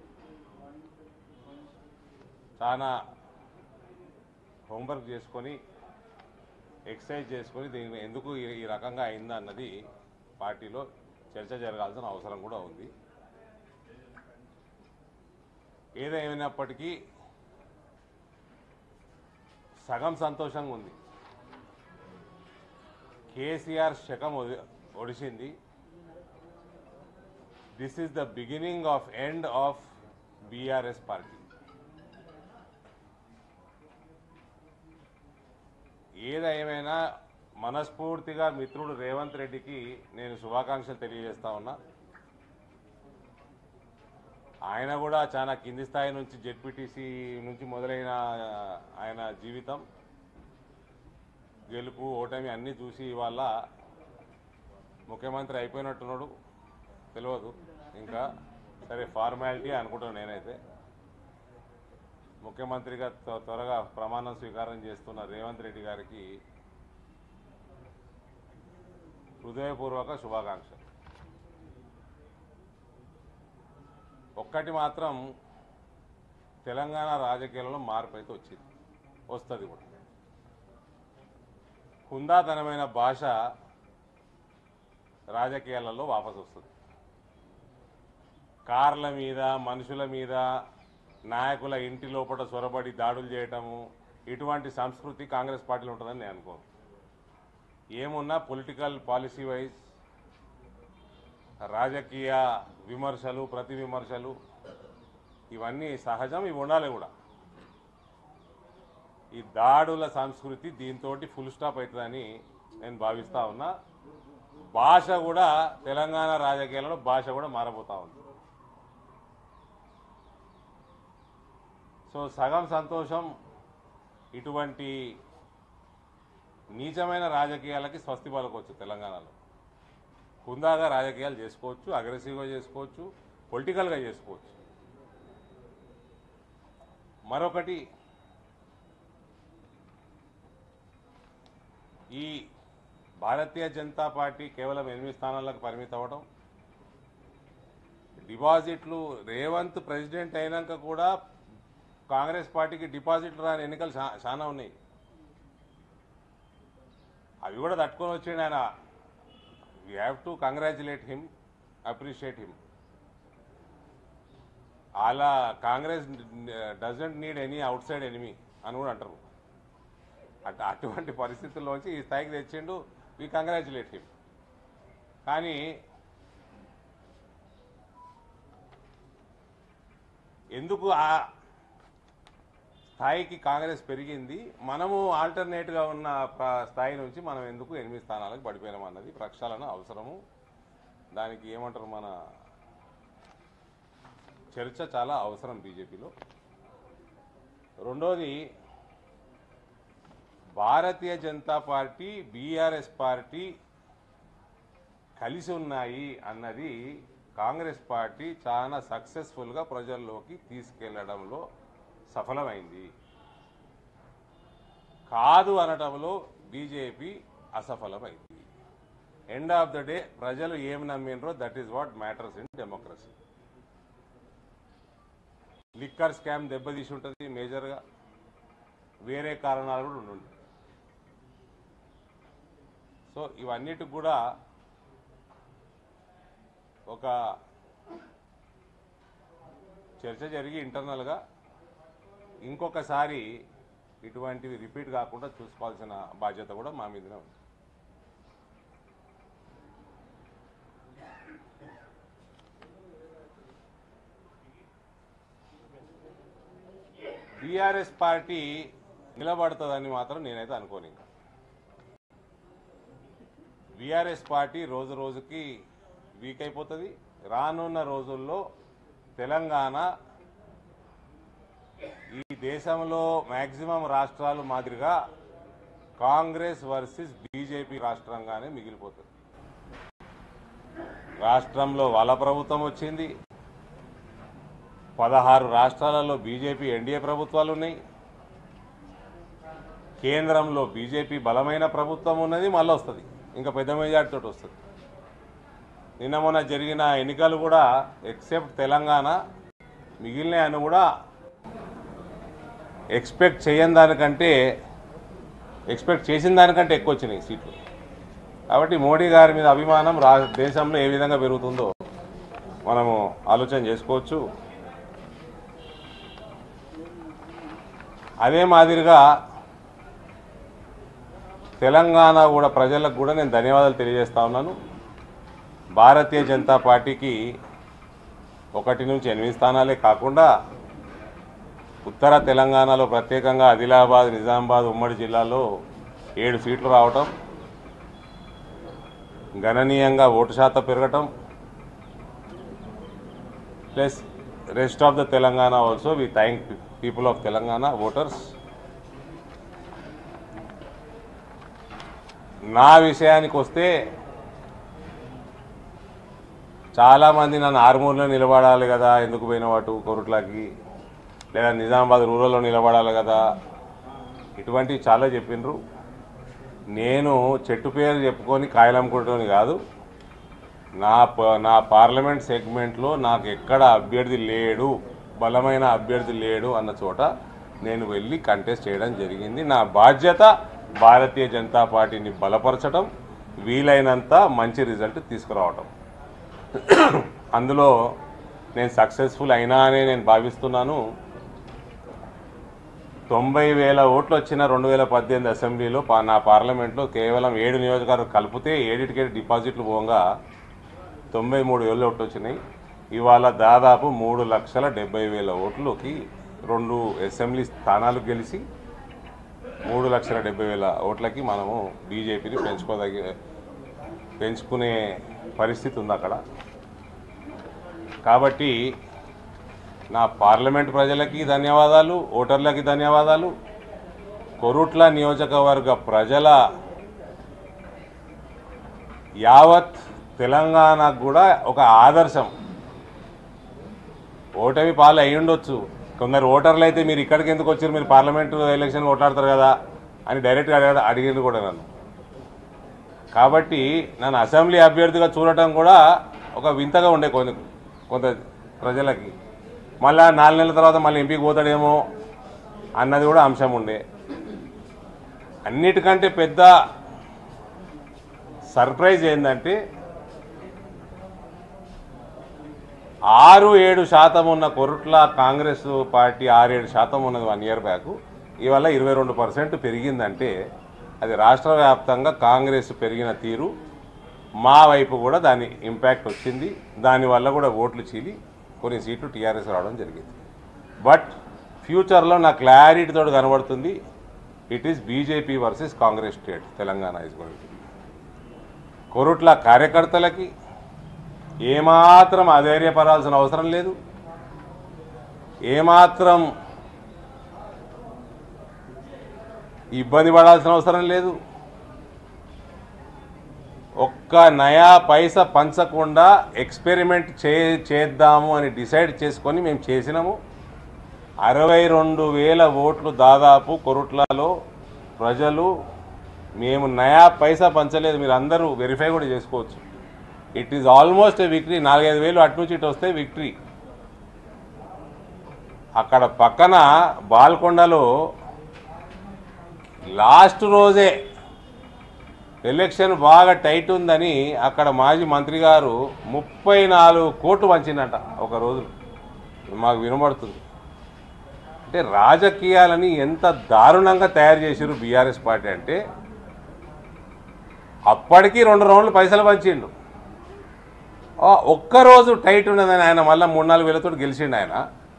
S1: చాలా హోంవర్క్ చేసుకొని ఎక్సర్సైజ్ చేసుకొని దీన్ని ఎందుకు ఈ- ఈ రకంగా అయిందా అన్నది పార్టీలో చర్చ జరగాల్సిన అవసరం కూడా ఉంది ఏదేమైనప్పటికీ సగం సంతోషంగా ఉంది కేసీఆర్ శకం ఒడి- ఒడిసింది this is the beginning of end of BRS party ఏదేమైనా మనస్ఫూర్తిగా మిత్రుడు రేవంత్ రెడ్డికి నేను శుభాకాంక్షలు తెలియజేస్తా ఉన్నా ఆయన కూడా చాలా కింది స్థాయి నుంచి జెడ్పీటీసీ నుంచి మొదలైన ఆ, ఆయన జీవితం గెలుపు ఓటమి అన్నీ చూసి ఇవాళ ముఖ్యమంత్రి అయిపోయినట్టున్నాడు తెలియదు ఇంకా సరే ఫార్మాలిటీ అనుకుంటాను నేనైతే ముఖ్యమంత్రిగా త్వ- త్వరగా ప్రమాణం స్వీకారం చేస్తున్న రేవంత్ రెడ్డి గారికి హృదయపూర్వక శుభాకాంక్షలు ఒక్కటి మాత్రం తెలంగాణ రాజకీయాలలో మార్పు అయితే వచ్చింది వస్తుంది కూడా హుందాతనమైన భాష రాజకీయాలలో వాపసు వస్తుంది కార్ల మీద మనుషుల మీద నాయకుల ఇంటి లోపల చొరబడి దాడులు చేయటము ఇటువంటి సంస్కృతి కాంగ్రెస్ పార్టీలో ఉంటుందని నేను అనుకోను ఏమున్నా పొలిటికల్ పాలసీ వైజ్ రాజకీయ విమర్శలు ప్రతి విమర్శలు ఇవన్నీ సహజం ఇవి ఉండాలి కూడా ఈ దాడుల సంస్కృతి దీంతో ఫుల్ స్టాప్ అవుతుందని నేను భావిస్తా ఉన్నా భాష కూడా తెలంగాణ రాజకీయాలలో భాష కూడా మారబోతా ఉంది సో సగం సంతోషం ఇటువంటి నీచమైన రాజకీయాలకి స్వస్తి పలకొచ్చు తెలంగాణలో హుందాగా రాజకీయాలు చేసుకోవచ్చు అగ్రెసివ్గా చేసుకోవచ్చు పొలిటికల్గా చేసుకోవచ్చు మరొకటి ఈ భారతీయ జనతా పార్టీ కేవలం ఎనిమిది స్థానాలకు పరిమితం అవ్వడం డిపాజిట్లు రేవంత్ ప్రెసిడెంట్ అయినాక కూడా కాంగ్రెస్ పార్టీకి డిపాజిట్లు రాని ఎన్నికలు చా- చాలా ఉన్నాయి అవి కూడా తట్టుకొని వచ్చిండు ఆయన we have to congratulate him appreciate him అలా Congress doesn't need any outside enemy అని కూడా అంటారు అట్ అటువంటి పరిస్థితుల్లోంచి ఈ స్థాయికి తెచ్చిండు వి కంగ్రాచులేట్ హిమ్ కానీ ఎందుకు ఆ స్థాయికి కాంగ్రెస్ పెరిగింది మనము ఆల్టర్నేట్గా ఉన్న ప్ర- స్థాయి నుంచి మనం ఎందుకు ఎనిమిది స్థానాలకు పడిపోయినాం అన్నది ప్రక్షాళన అవసరము దానికి ఏమంటారు మన చర్చ చాలా అవసరం బీజేపీలో రెండోది Bharatiya Janata party BRS party కలిసి ఉన్నాయి అన్నది కాంగ్రెస్ పార్టీ చాలా సక్సెస్ఫుల్గా ప్రజల్లోకి తీసుకెళ్లడంలో సఫలమైంది కాదు అనటంలో బీజేపీ అసఫలమైంది ఎండ్ ఆఫ్ ద డే ప్రజలు ఏం నమ్మినరో that is what matters in democracy liquor scam దెబ్బతీసి ఉంటుంది మేజర్గా వేరే కారణాలు కూడా ఉండుంటాయి సో ఇవన్నిటికి కూడా ఒక చర్చ జరిగి ఇంటర్నల్గా ఇంకొకసారి ఇటువంటివి రిపీట్ కాకుండా చూసుకోవాల్సిన బాధ్యత కూడా మా మీదనే ఉంది బీఆర్ఎస్ పార్టీ నిలబడుతుందని మాత్రం నేనైతే అనుకోను ఇంకా బీఆర్ఎస్ పార్టీ రోజు రోజుకి వీక్ అయిపోతుంది రానున్న రోజుల్లో తెలంగాణ ఈ దేశంలో మ్యాక్సిమం రాష్ట్రాలు మాదిరిగా కాంగ్రెస్ వర్సెస్ బీజేపీ రాష్ట్రంగానే మిగిలిపోతుంది రాష్ట్రంలో వాళ్ళ ప్రభుత్వం వచ్చింది పదహారు రాష్ట్రాలలో బీజేపీ ఎన్డీఏ ప్రభుత్వాలు ఉన్నాయి కేంద్రంలో బీజేపీ బలమైన ప్రభుత్వం ఉన్నది మళ్ళీ వస్తుంది ఇంకా పెద్ద మెజార్టీతో వస్తుంది నిన్న మొన్న జరిగిన ఎన్నికలు కూడా ఎక్సెప్ట్ తెలంగాణ మిగిలిన కూడా ఎక్స్పెక్ట్ చేయని దానికంటే ఎక్స్పెక్ట్ చేసిన దానికంటే ఎక్కువ వచ్చినాయి సీట్లు కాబట్టి మోడీ గారి మీద అభిమానం రా దేశంలో ఏ విధంగా పెరుగుతుందో మనము ఆలోచన చేసుకోవచ్చు అదే మాదిరిగా తెలంగాణ కూడా ప్రజలకు కూడా నేను ధన్యవాదాలు తెలియజేస్తా ఉన్నాను భారతీయ జనతా పార్టీకి ఒకటి నుంచి ఎనిమిది స్థానాలే కాకుండా ఉత్తర తెలంగాణలో ప్రత్యేకంగా ఆదిలాబాద్ నిజామాబాద్ ఉమ్మడి జిల్లాలో ఏడు సీట్లు రావటం గణనీయంగా ఓటు శాతం పెరగటం plus rest of the Telangana also we thank people of Telangana voters నా విషయానికి వస్తే చాలామంది నన్ను ఆర్మూర్లో నిలబడాలి కదా ఎందుకు పోయిన వాటు కొరుట్లకి లేదా నిజామాబాద్ రూరల్లో నిలబడాలి కదా ఇటువంటివి చాలా చెప్పిండ్రు నేను చెట్టు పేరు చెప్పుకొని కాయలమ్ముకుంటుని కాదు నా ప- నా పార్లమెంట్ సెగ్మెంట్లో నాకు ఎక్కడ అభ్యర్థి లేడు బలమైన అభ్యర్థి లేడు అన్న చోట నేను వెళ్ళి కంటెస్ట్ చేయడం జరిగింది నా బాధ్యత భారతీయ జనతా పార్టీని బలపరచడం వీలైనంత మంచి రిజల్ట్ తీసుకురావటం అందులో నేను సక్సెస్ఫుల్ అయినా అనే నేను భావిస్తున్నాను తొంభై వేల ఓట్లు వచ్చిన రెండు వేల పద్దెనిమిది అసెంబ్లీలో పా- నా పార్లమెంట్లో కేవలం ఏడు నియోజకవర్గాలు కలిపితే ఏడిటికేటి డిపాజిట్లు పోగా తొంభై మూడు వేల ఓట్లు వచ్చినాయి ఇవాళ దాదాపు మూడు లక్షల డెబ్బై వేల ఓట్లకి రెండు అసెంబ్లీ స్థానాలు గెలిచి మూడు లక్షల డెబ్బై వేల ఓట్లకి మనము బీజేపీని పెంచుకోదగి పెంచుకునే పరిస్థితి ఉంది అక్కడ కాబట్టి నా పార్లమెంట్ ప్రజలకి ధన్యవాదాలు ఓటర్లకి ధన్యవాదాలు కొరుట్ల నియోజకవర్గ ప్రజల యావత్ తెలంగాణకు కూడా ఒక ఆదర్శం ఓటమి పాలు అయి ఉండొచ్చు కొందరు ఓటర్లు అయితే మీరు ఇక్కడికి ఎందుకు వచ్చారు మీరు పార్లమెంటు ఎలక్షన్ కొట్లాడతారు కదా అని డైరెక్ట్గా అడగ అడిగింది కూడా నన్ను కాబట్టి నన్ను అసెంబ్లీ అభ్యర్థిగా చూడటం కూడా ఒక వింతగా ఉండే కొన్ని కొంత ప్రజలకి మళ్ళా నాలుగు నెలల తర్వాత మళ్ళీ ఎంపీకి పోతాడేమో అన్నది కూడా అంశం ఉండే అన్నిటికంటే పెద్ద సర్ప్రైజ్ ఏంటంటే ఆరు ఏడు శాతం ఉన్న కొరుట్ల కాంగ్రెస్ పార్టీ ఆరు ఏడు శాతం ఉన్నది వన్ ఇయర్ బ్యాక్ ఇవాళ ఇరవై రెండు పర్సెంట్ పెరిగిందంటే అది రాష్ట్ర వ్యాప్తంగా కాంగ్రెస్ పెరిగిన తీరు మా వైపు కూడా దాని ఇంపాక్ట్ వచ్చింది దానివల్ల కూడా ఓట్లు చీలి కొన్ని సీట్లు టీఆర్ఎస్ రావడం జరిగింది బట్ ఫ్యూచర్లో నా క్లారిటీతో కనబడుతుంది it is BJP versus Congress state Telangana is going Korutla కార్యకర్తలకి ఏమాత్రం అధైర్యపడాల్సిన అవసరం లేదు ఏమాత్రం ఇబ్బంది పడాల్సిన అవసరం లేదు ఒక్క నయా పైస పంచకుండా ఎక్స్పెరిమెంట్ చే చేద్దాము అని డిసైడ్ చేసుకొని మేము చేసినాము అరవై రెండు వేల ఓట్లు దాదాపు కొరుట్లలో ప్రజలు మేము నయా పైసా పంచలేదు మీరు అందరూ వెరిఫై కూడా చేసుకోవచ్చు it is almost a victory నాలుగైదు వేలు అటు నుంచి ఇటు వస్తే విక్టరీ అక్కడ పక్కన బాల్కొండలో లాస్ట్ రోజే ఎలక్షన్ బాగా టైట్ ఉందని అక్కడ మాజీ మంత్రి గారు ముప్పై నాలుగు కోట్లు పంచిందట ఒక రోజు మాకు వినబడుతుంది అంటే రాజకీయాలని ఎంత దారుణంగా తయారు చేసారు బీఆర్ఎస్ పార్టీ అంటే అప్పటికి రెండు రౌండ్లు పైసలు పంచిండు ఆ, ఒక్కరోజు టైట్ ఉన్నదని ఆయన మళ్ళీ మూడు నాలుగు వేలతో గెలిచిండు ఆయన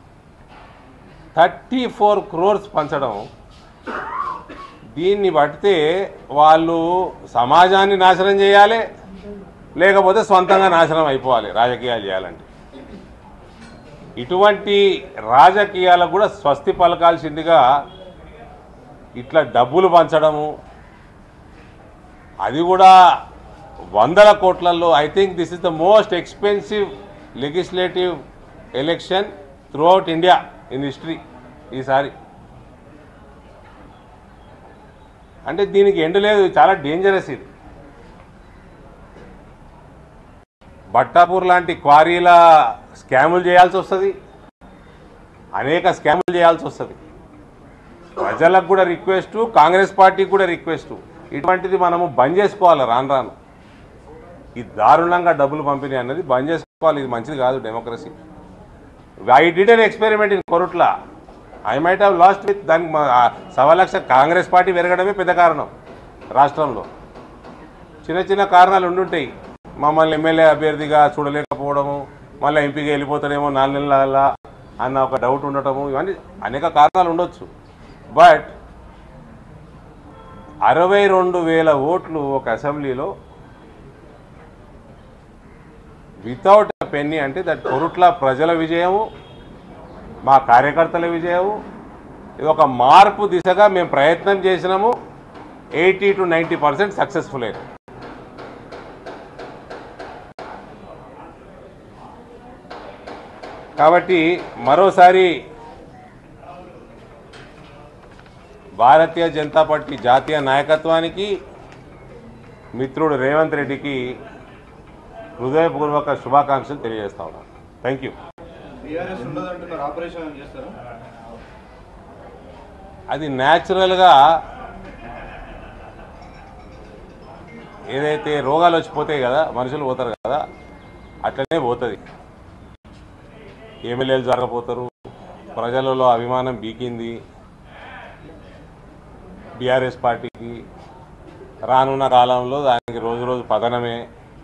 S1: థర్టీ ఫోర్ క్రోర్స్ పంచడం దీన్ని బట్టితే వాళ్ళు సమాజాన్ని నాశనం చేయాలి లేకపోతే సొంతంగా నాశనం అయిపోవాలి రాజకీయాలు చేయాలంటే ఇటువంటి రాజకీయాలకు కూడా స్వస్తి పలకాల్సిందిగా ఇట్లా డబ్బులు పంచడము అది కూడా వందల కోట్లలో I think this is the most expensive legislative election throughout India in history ఈసారి అంటే దీనికి ఎండ్ లేదు చాలా డేంజరస్ ఇది బట్టాపూర్ లాంటి క్వారీల స్కాములు చేయాల్సి వస్తుంది అనేక స్కాములు చేయాల్సి వస్తుంది ప్రజలకు కూడా రిక్వెస్ట్ కాంగ్రెస్ పార్టీకి కూడా రిక్వెస్ట్ ఇటువంటిది మనము బంద్ చేసుకోవాలి రాను రాను ఈ దారుణంగా డబ్బులు పంపిణీ అన్నది బంద్ చేసుకోవాలి ఇది మంచిది కాదు democracy I did an experiment in Korutla I might have lost with దానికి మా- ఆ సవా లక్ష కాంగ్రెస్ పార్టీ పెరగడమే పెద్ద కారణం రాష్ట్రంలో చిన్న చిన్న కారణాలు ఉండుంటాయి మమ్మల్ని ఎమ్మెల్యే అభ్యర్థిగా చూడలేకపోవడము మళ్ళీ ఎంపీగా వెళ్ళిపోతాడేమో నాలుగు నెలల అన్న ఒక డౌట్ ఉండటము ఇవన్నీ అనేక కారణాలు ఉండొచ్చు బట్ అరవై రెండు వేల ఓట్లు ఒక అసెంబ్లీలో వితౌట్ పెన్ని అంటే దట్ కొరుట్ల ప్రజల విజయము మా కార్యకర్తల విజయము ఇది ఒక మార్పు దిశగా మేము ప్రయత్నం చేసినాము eighty to ninety percent successful అయింది కాబట్టి మరోసారి భారతీయ జనతా పార్టీ జాతీయ నాయకత్వానికి మిత్రుడు రేవంత్ రెడ్డికి హృదయపూర్వక శుభాకాంక్షలు తెలియజేస్తా ఉన్నాను థ్యాంక్ యూ
S2: టీఆర్ఎస్ ఉండదంటున్నారు ఆపరేషన్ ఏమైనా చేస్తారా
S1: అది న్యాచురల్గా ఏదైతే రోగాలు వచ్చిపోతాయి కదా మనుషులు పోతారు కదా అట్లనే పోతుంది ఎమ్మెల్యేలు జరగపోతారు ప్రజలలో అభిమానం బీకింది బీఆర్ఎస్ పార్టీకి రానున్న కాలంలో దానికి రోజు రోజు పతనమే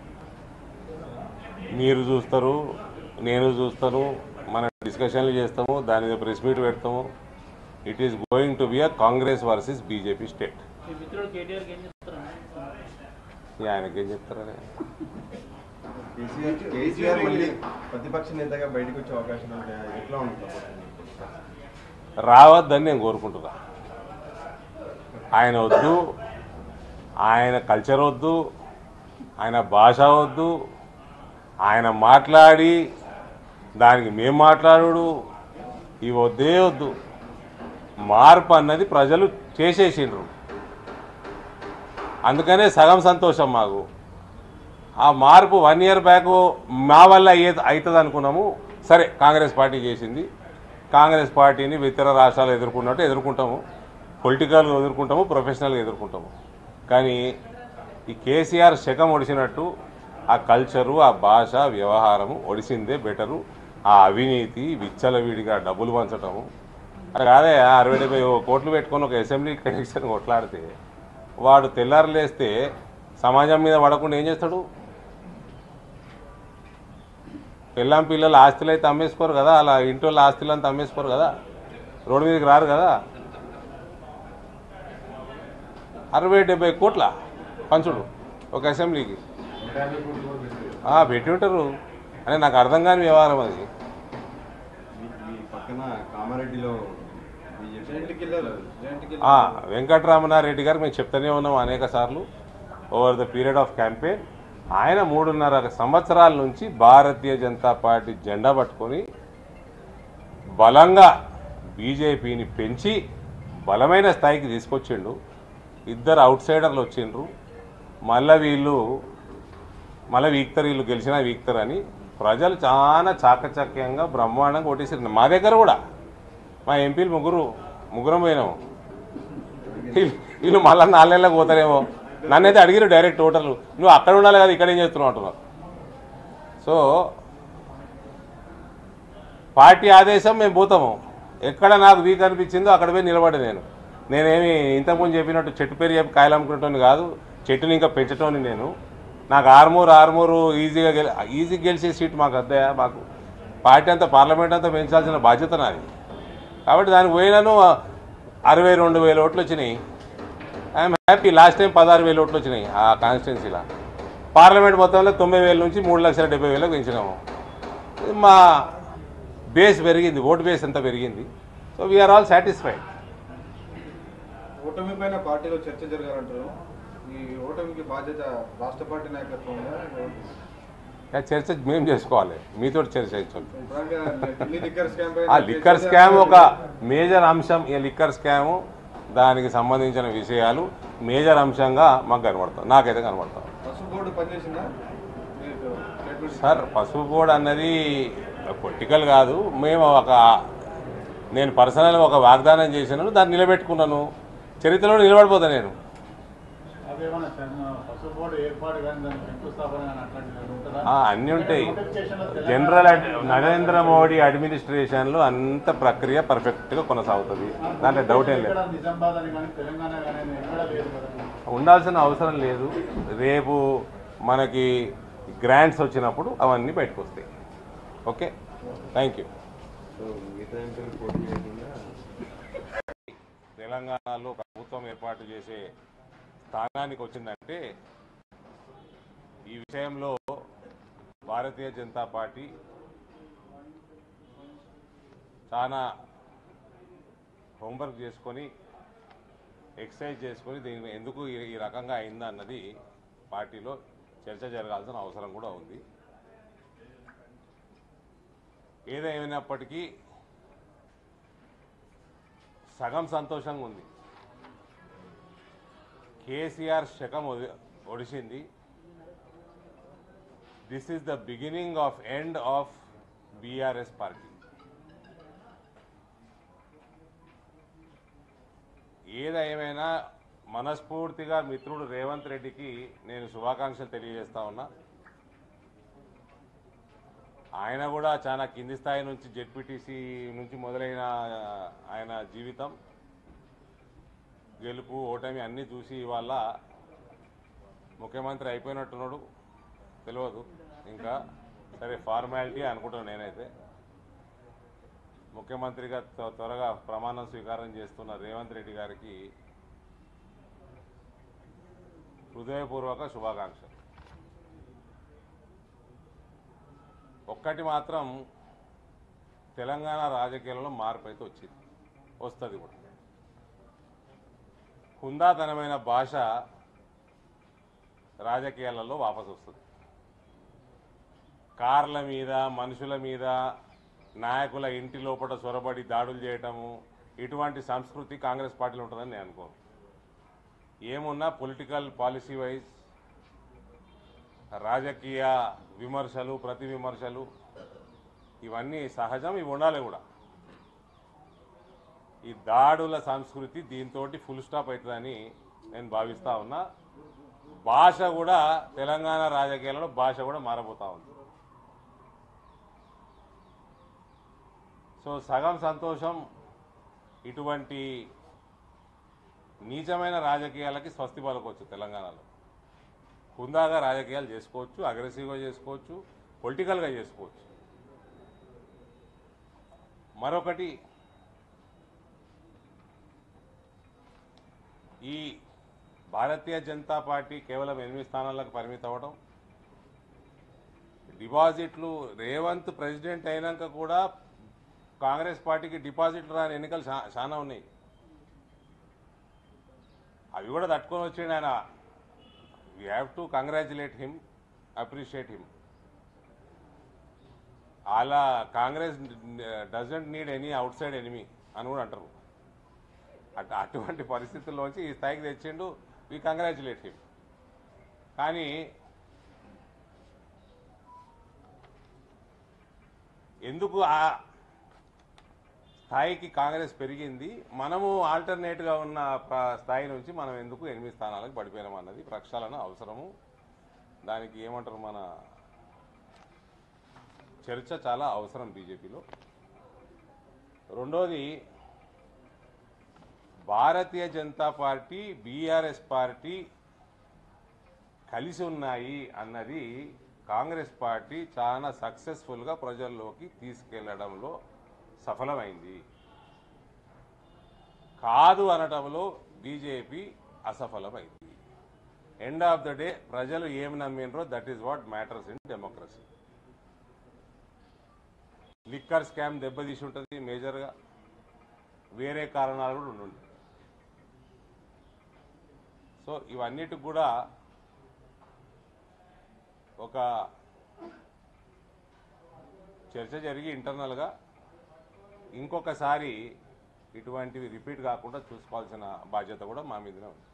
S1: మీరు చూస్తారు నేను చూస్తాను మనం డిస్కషన్లు చేస్తాము దాని మీద ప్రెస్ మీట్ పెడతాము it is going to be a Congress versus BJP state
S5: మీ మిత్రుడు కేటీఆర్కి ఏం చెప్తారన్నా
S1: ఆయనకి ఏం చెప్తారని
S4: కేసీఆర్ కేసీఆర్ మళ్ళీ ప్రతిపక్ష నేతగా బయటకు వచ్చే అవకాశం ఉంటాయా ఎట్లా ఉంటుంది
S1: రావద్దని నేను కోరుకుంటున్నా ఆయన వద్దు ఆయన కల్చర్ వద్దు ఆయన భాష వద్దు ఆయన మాట్లాడి దానికి మేం మాట్లాడు ఇవి వద్దే వద్దు మార్పు అన్నది ప్రజలు చేసేసిండ్రు అందుకనే సగం సంతోషం మాకు ఆ మార్పు వన్ ఇయర్ బ్యాక్ మా వల్ల అయ్యే అవుతుంది అనుకున్నాము సరే కాంగ్రెస్ పార్టీ చేసింది కాంగ్రెస్ పార్టీని ఇతర రాష్ట్రాలు ఎదుర్కొన్నట్టు ఎదుర్కొంటాము పొలిటికల్గా ఎదుర్కొంటాము ప్రొఫెషనల్గా ఎదుర్కొంటాము కానీ ఈ కేసీఆర్ శకం ఒడిసినట్టు ఆ కల్చరు ఆ భాష వ్యవహారము ఒడిసిందే బెటరు ఆ అవినీతి విచ్చలవిడిగా డబ్బులు పంచటము అది కాదే అరవై డెబ్బై కోట్లు పెట్టుకొని ఒక అసెంబ్లీ కనెక్షన్ కొట్లాడితే వాడు తెల్లారు లేస్తే సమాజం మీద పడకుండా ఏం చేస్తాడు పిల్లం పిల్లలు ఆస్తులు అయితే అమ్మేసుకోరు కదా అలా ఇంటి వాళ్ళ ఆస్తులు అంతా అమ్మేసుకోరు కదా రోడ్డు మీదకి రారు కదా అరవై డెబ్బై కోట్ల పంచుడు ఒక అసెంబ్లీకి ఆ, పెట్టి ఉంటారు అని నాకు అర్థం కాని వ్యవహారం అది
S4: మీ మీ పక్కన కామారెడ్డిలో
S2: జైంట్
S4: బీజేపీ
S2: కిల్లర్ జైంట్
S1: ఆ,
S2: కిల్లర్
S1: వెంకటరామనారెడ్డి గారు మేము చెప్తూనే ఉన్నాం అనేక సార్లు over the period of campaign ఆయన మూడున్నర సంవత్సరాల నుంచి భారతీయ జనతా పార్టీ జెండా పట్టుకొని బలంగా బీజేపీని పెంచి బలమైన స్థాయికి తీసుకొచ్చిండు ఇద్దరు అవుట్ సైడర్లు వచ్చిండ్రు మళ్ళీ వీళ్ళు మళ్ళీ వీక్తరు వీళ్ళు గెలిచినా వీక్తరు అని ప్రజలు చాలా చాకచక్యంగా బ్రహ్మాండంగా కొట్టేసారు మా దగ్గర కూడా మా ఎంపీలు ముగ్గురు ముగ్గురం పోయినాము వీళ్ళు- వీళ్ళు మళ్ళీ నాలుగు నెలలకు పోతారేమో నన్నైతే అడిగిరు డైరెక్ట్ ఓటర్లు నువ్వు అక్కడ ఉండాలి కదా ఇక్కడ ఏం చేస్తున్నావు అంటున్నారు సో పార్టీ ఆదేశం మేము పోతాము ఎక్కడ నాకు వీక్ అనిపించిందో అక్కడ పోయి నిలబడి నేను నేనేమి ఇంతకుముందు చెప్పినట్టు చెట్టు పేరు చెప్పి కాయలు అమ్ముకునేటోని కాదు చెట్టుని ఇంకా పెంచటోని నేను నాకు ఆర్మూర్ ఆర్మూరు ఈజీగా గెలి ఈజీ గెలిచే సీట్ మాకు అద్దయా మాకు పార్టీ అంతా పార్లమెంట్ అంతా పెంచాల్సిన బాధ్యత నాది కాబట్టి దానికి పోయినాను అరవై రెండు వేల ఓట్లు వచ్చినాయి ఐఎమ్ హ్యాపీ లాస్ట్ టైం పదహారు వేల ఓట్లు వచ్చినాయి ఆ కాన్స్టిట్యున్సీలో పార్లమెంట్ మొత్తంలో తొంభై వేల నుంచి మూడు లక్షల డెబ్బై వేలకు పెంచినాము మా బేస్ పెరిగింది ఓటు బేస్ ఎంత పెరిగింది సో వీఆర్ ఆల్ సాటిస్ఫైడ్
S2: ఓటమి పైన పార్టీలో చర్చ జరగాలంటారు ఈ ఓటమికి బాధ్యత రాష్ట్ర పార్టీ నాయకత్వం ఉందా?
S1: చర్చ మేము చేసుకోవాలి మీతో చర్చ చేయించాలి
S2: ఇప్పటిదాకా ఢిల్లీ లిక్కర్ స్కామ్ పైన
S1: ఆ లిక్కర్ స్కామ్ ఒక మేజర్ అంశం ఈ లిక్కర్ స్కాము దానికి సంబంధించిన విషయాలు మేజర్ అంశంగా మాకు కనబడతాం నాకైతే కనబడతాం
S2: పసుపు బోర్డు పనిచేసిందా మీకు స్టేట్మెంట్
S1: సార్ పసుపు బోర్డు అన్నది పొలిటికల్ కాదు మేము ఒక నేను పర్సనల్గా ఒక వాగ్దానం చేసినాను దాన్ని నిలబెట్టుకున్నాను చరిత్రలో నిలబడిపోతా నేను
S3: అవేమన్నా చర్మ- పసుపు బోర్డు ఏర్పాటు కానీ దాని శంకుస్థాపన కానీ అట్లాంటివి ఏమైనా ఉంటుందా?
S1: ఆ, అన్నీ ఉంటాయి
S3: నోటిఫికేషన్లో తెలంగాణ
S1: జనరల్ అడ్- నరేంద్ర మోడీ అడ్మినిస్ట్రేషన్లో అంత ప్రక్రియ పర్ఫెక్ట్గా కొనసాగుతుంది దాంట్లో డౌట్ ఏం లేదు
S3: ఇక్కడ నిజామాబాద్ అని కానీ తెలంగాణ కానీ ఎక్కడ లేదు కదా
S1: ఉండాల్సిన అవసరం లేదు రేపు మనకి గ్రాంట్స్ వచ్చినప్పుడు అవన్నీ బయటకు వస్తాయి ఓకే థ్యాంక్ యూ
S4: సో మిగతా ఎంపీలు పోటీ చేయకుండా
S1: తెలంగాణలో ప్రభుత్వం ఏర్పాటు చేసే స్థానానికి వచ్చిందంటే ఈ విషయంలో భారతీయ జనతా పార్టీ చాలా హోంవర్క్ చేసుకొని ఎక్సర్సైజ్ చేసుకొని దీన్ని ఎందుకు ఈ ఈ రకంగా అయిందా అన్నది పార్టీలో చర్చ జరగాల్సిన అవసరం కూడా ఉంది ఏదేమైనప్పటికీ సగం సంతోషంగా ఉంది కేసీఆర్ శకం ఒడి- ఒడిసింది this is the beginning of end of BRS party ఏదేమైనా మనస్ఫూర్తిగా మిత్రుడు రేవంత్ రెడ్డికి నేను శుభాకాంక్షలు తెలియజేస్తా ఉన్నా ఆయన కూడా చాలా కింది స్థాయి నుంచి జెడ్పీటీసీ నుంచి మొదలైన ఆ, ఆయన జీవితం గెలుపు ఓటమి అన్నీ చూసి ఇవాళ ముఖ్యమంత్రి అయిపోయినట్టున్నాడు తెలియదు ఇంకా సరే ఫార్మాలిటీ అనుకుంటున్నాను నేనైతే ముఖ్యమంత్రిగా త్వ- త్వరగా ప్రమాణం స్వీకారం చేస్తున్న రేవంత్ రెడ్డి గారికి హృదయపూర్వక శుభాకాంక్షలు ఒక్కటి మాత్రం తెలంగాణ రాజకీయాలలో మార్పు అయితే వచ్చింది వస్తుంది కూడా హుందాతనమైన భాష రాజకీయాలలో వాపసు వస్తుంది కార్ల మీద మనుషుల మీద నాయకుల ఇంటి లోపల చొరబడి దాడులు చేయటము ఇటువంటి సంస్కృతి కాంగ్రెస్ పార్టీలో ఉంటుందని నేను అనుకోను ఏమున్నా పొలిటికల్ పాలసీ వైజ్ రాజకీయ విమర్శలు ప్రతి విమర్శలు ఇవన్నీ సహజం ఇవి ఉండాలి కూడా ఈ దాడుల సంస్కృతి దీంతో ఫుల్ స్టాప్ అవుతుందని నేను భావిస్తా ఉన్నా భాష కూడా తెలంగాణ రాజకీయాలలో భాష కూడా మారబోతా ఉంది సో సగం సంతోషం ఇటువంటి నీచమైన రాజకీయాలకి స్వస్తి పలకొచ్చు తెలంగాణలో హుందాగా రాజకీయాలు చేసుకోవచ్చు అగ్రెసివ్గా చేసుకోవచ్చు పొలిటికల్గా చేసుకోవచ్చు మరొకటి ఈ భారతీయ జనతా పార్టీ కేవలం ఎనిమిది స్థానాలకు పరిమితం అవ్వడం డిపాజిట్లు రేవంత్ ప్రెసిడెంట్ అయినాక కూడా కాంగ్రెస్ పార్టీకి డిపాజిట్లు రాని ఎన్నికలు చా- చాలా ఉన్నాయి అవి కూడా తట్టుకొని వచ్చాడు ఆయన we have to congratulate him appreciate him అలా Congress doesn't need any outside enemy అని కూడా అంటారు అట్ అటువంటి పరిస్థితుల్లోంచి ఈ స్థాయికి తెచ్చిండు వీ కంగ్రాచులేట్ హిమ్ కానీ ఎందుకు ఆ స్థాయికి కాంగ్రెస్ పెరిగింది మనము ఆల్టర్నేట్గా ఉన్న ప్ర- స్థాయి నుంచి మనం ఎందుకు ఎనిమిది స్థానాలకు పడిపోయినాం అన్నది ప్రక్షాళన అవసరము దానికి ఏమంటారు మన చర్చ చాలా అవసరం బీజేపీలో రెండోది Bharatiya Janata party BRS party కలిసి ఉన్నాయి అన్నది కాంగ్రెస్ పార్టీ చాలా సక్సెస్ఫుల్గా ప్రజల్లోకి తీసుకెళ్లడంలో సఫలమైంది కాదు అనటంలో బీజేపీ అసఫలమైంది ఎండ్ ఆఫ్ ద డే ప్రజలు ఏం నమ్మినరో that is what matters in democracy liquor scam దెబ్బతీసి ఉంటుంది మేజర్గా వేరే కారణాలు కూడా ఉండుంటాయి సో ఇవన్నిటికి కూడా ఒక చర్చ జరిగి ఇంటర్నల్గా ఇంకొకసారి ఇటువంటివి రిపీట్ కాకుండా చూసుకోవాల్సిన బాధ్యత కూడా మా మీదనే ఉంది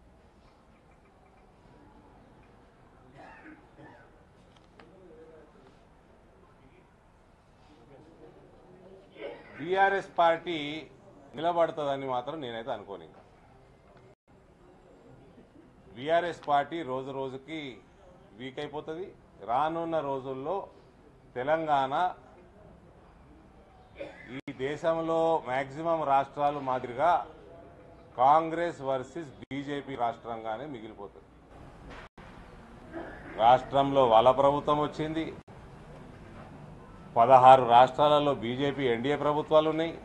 S1: బీఆర్ఎస్ పార్టీ నిలబడుతుందని మాత్రం నేనైతే అనుకోను ఇంకా బీఆర్ఎస్ పార్టీ రోజు రోజుకి వీక్ అయిపోతుంది రానున్న రోజుల్లో తెలంగాణ ఈ దేశంలో మ్యాక్సిమం రాష్ట్రాలు మాదిరిగా కాంగ్రెస్ వర్సెస్ బీజేపీ రాష్ట్రంగానే మిగిలిపోతుంది రాష్ట్రంలో వాళ్ళ ప్రభుత్వం వచ్చింది పదహారు రాష్ట్రాలలో బీజేపీ ఎన్డీఏ ప్రభుత్వాలు ఉన్నాయి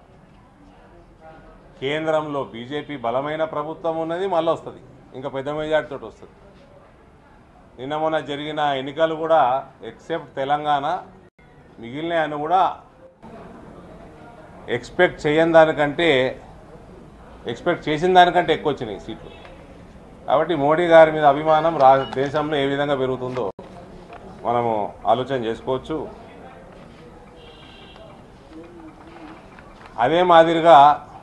S1: కేంద్రంలో బీజేపీ బలమైన ప్రభుత్వం ఉన్నది మళ్ళీ వస్తుంది ఇంకా పెద్ద మెజార్టీతో వస్తుంది నిన్న మొన్న జరిగిన ఎన్నికలు కూడా ఎక్సెప్ట్ తెలంగాణ మిగిలిన కూడా ఎక్స్పెక్ట్ చేయని దానికంటే ఎక్స్పెక్ట్ చేసిన దానికంటే ఎక్కువ వచ్చినాయి సీట్లు కాబట్టి మోడీ గారి మీద అభిమానం రా దేశంలో ఏ విధంగా పెరుగుతుందో మనము ఆలోచన చేసుకోవచ్చు అదే మాదిరిగా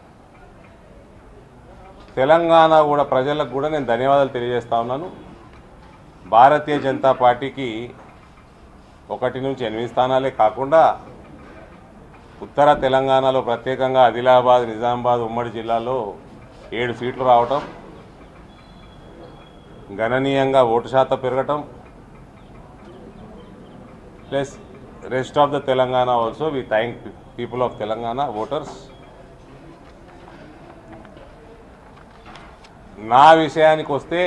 S1: తెలంగాణ కూడా ప్రజలకు కూడా నేను ధన్యవాదాలు తెలియజేస్తా ఉన్నాను భారతీయ జనతా పార్టీకి ఒకటి నుంచి ఎనిమిది స్థానాలే కాకుండా ఉత్తర తెలంగాణలో ప్రత్యేకంగా ఆదిలాబాద్ నిజామాబాద్ ఉమ్మడి జిల్లాలో ఏడు సీట్లు రావటం గణనీయంగా ఓటు శాతం పెరగటం plus rest of the Telangana also we thank people of Telangana voters నా విషయానికి వస్తే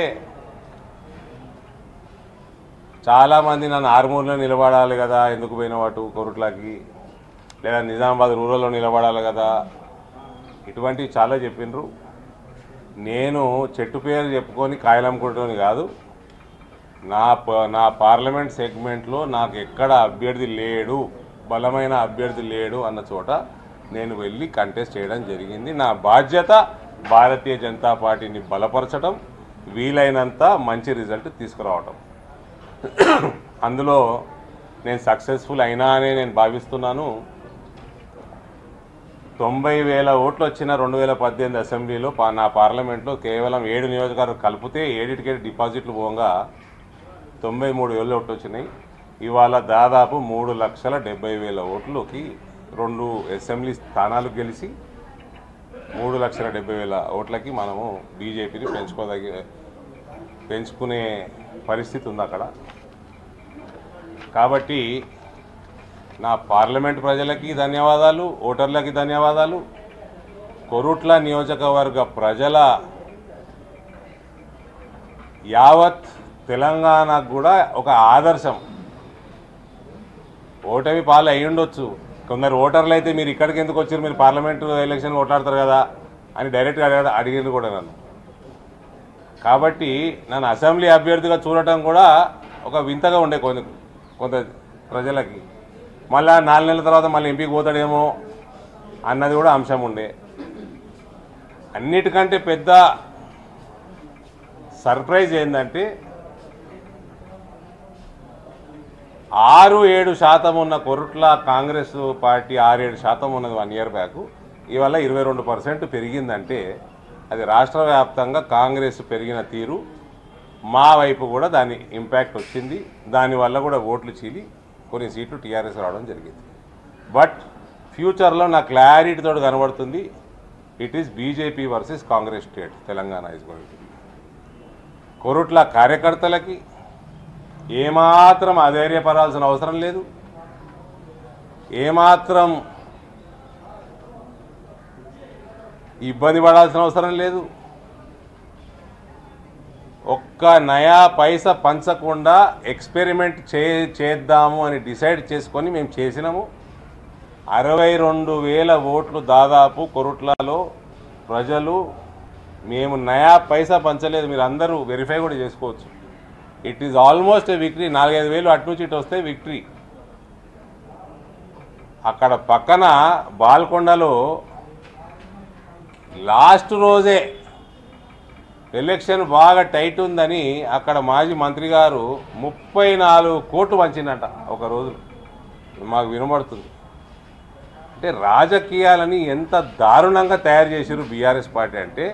S1: చాలామంది నన్ను ఆర్మూర్లో నిలబడాలి కదా ఎందుకు పోయిన వాటు కొరుట్లకి లేదా నిజామాబాద్ రూరల్లో నిలబడాలి కదా ఇటువంటివి చాలా చెప్పిండ్రు నేను చెట్టు పేరు చెప్పుకొని కాయలమ్ముకుంటుని కాదు నా ప- నా పార్లమెంట్ సెగ్మెంట్లో నాకు ఎక్కడ అభ్యర్థి లేడు బలమైన అభ్యర్థి లేడు అన్న చోట నేను వెళ్ళి కంటెస్ట్ చేయడం జరిగింది నా బాధ్యత భారతీయ జనతా పార్టీని బలపరచడం వీలైనంత మంచి రిజల్ట్ తీసుకురావటం అందులో నేను సక్సెస్ఫుల్ అయినా అనే నేను భావిస్తున్నాను తొంభై వేల ఓట్లు వచ్చిన రెండు వేల పద్దెనిమిది అసెంబ్లీలో పా- నా పార్లమెంట్లో కేవలం ఏడు నియోజకవర్గాలు కలిపితే ఏడిటికే డిపాజిట్లు పోగా తొంభై మూడు వేల ఓట్లు వచ్చినాయి ఇవాళ దాదాపు మూడు లక్షల డెబ్బై వేల ఓట్లకి రెండు అసెంబ్లీ స్థానాలు గెలిచి మూడు లక్షల డెబ్బై వేల ఓట్లకి మనము బీజేపీని పెంచుకోదగి పెంచుకునే పరిస్థితి ఉంది అక్కడ కాబట్టి నా పార్లమెంట్ ప్రజలకి ధన్యవాదాలు ఓటర్లకి ధన్యవాదాలు కొరుట్ల నియోజకవర్గ ప్రజల యావత్ తెలంగాణకు కూడా ఒక ఆదర్శం ఓటమి పాలు అయి ఉండొచ్చు కొందరు ఓటర్లు అయితే మీరు ఇక్కడికి ఎందుకు వచ్చారు మీరు పార్లమెంటు ఎలక్షన్ ఓట్లాడతారు కదా అని డైరెక్ట్గా అడిగారు అడిగింది కూడా నన్ను కాబట్టి నన్ను అసెంబ్లీ అభ్యర్థిగా చూడటం కూడా ఒక వింతగా ఉండే కొంత కొంత ప్రజలకి మళ్ళా నాలుగు నెలల తర్వాత మళ్ళీ ఎంపీకి పోతాడేమో అన్నది కూడా అంశం ఉండే అన్నిటికంటే పెద్ద సర్ప్రైజ్ ఏంటంటే ఆరు ఏడు శాతం ఉన్న కొరుట్ల కాంగ్రెస్ పార్టీ ఆరు ఏడు శాతం ఉన్నది వన్ ఇయర్ బ్యాక్ ఇవాళ ఇరవై రెండు పర్సెంట్ పెరిగిందంటే అది రాష్ట్ర వ్యాప్తంగా కాంగ్రెస్ పెరిగిన తీరు మా వైపు కూడా దాని ఇంపాక్ట్ వచ్చింది దానివల్ల కూడా ఓట్లు చీలి కొన్ని సీట్లు టీఆర్ఎస్ రావడం జరిగింది బట్ ఫ్యూచర్లో నా క్లారిటీతో కనబడుతుంది it is BJP versus Congress state Telangana is going to Korutla కార్యకర్తలకి ఏమాత్రం అధైర్యపడాల్సిన అవసరం లేదు ఏమాత్రం ఇబ్బంది పడాల్సిన అవసరం లేదు ఒక్క నయా పైస పంచకుండా ఎక్స్పెరిమెంట్ చే చేద్దాము అని డిసైడ్ చేసుకొని మేము చేసినాము అరవై రెండు వేల ఓట్లు దాదాపు కొరుట్లలో ప్రజలు మేము నయా పైసా పంచలేదు మీరు అందరూ వెరిఫై కూడా చేసుకోవచ్చు it is almost a victory నాలుగైదు వేలు అటు నుంచి ఇటు వస్తే విక్టరీ అక్కడ పక్కన బాల్కొండలో లాస్ట్ రోజే ఎలక్షన్ బాగా టైట్ ఉందని అక్కడ మాజీ మంత్రి గారు ముప్పై నాలుగు కోట్లు పంచిందట ఒక రోజు మాకు వినబడుతుంది అంటే రాజకీయాలని ఎంత దారుణంగా తయారు చేసారు బీఆర్ఎస్ పార్టీ అంటే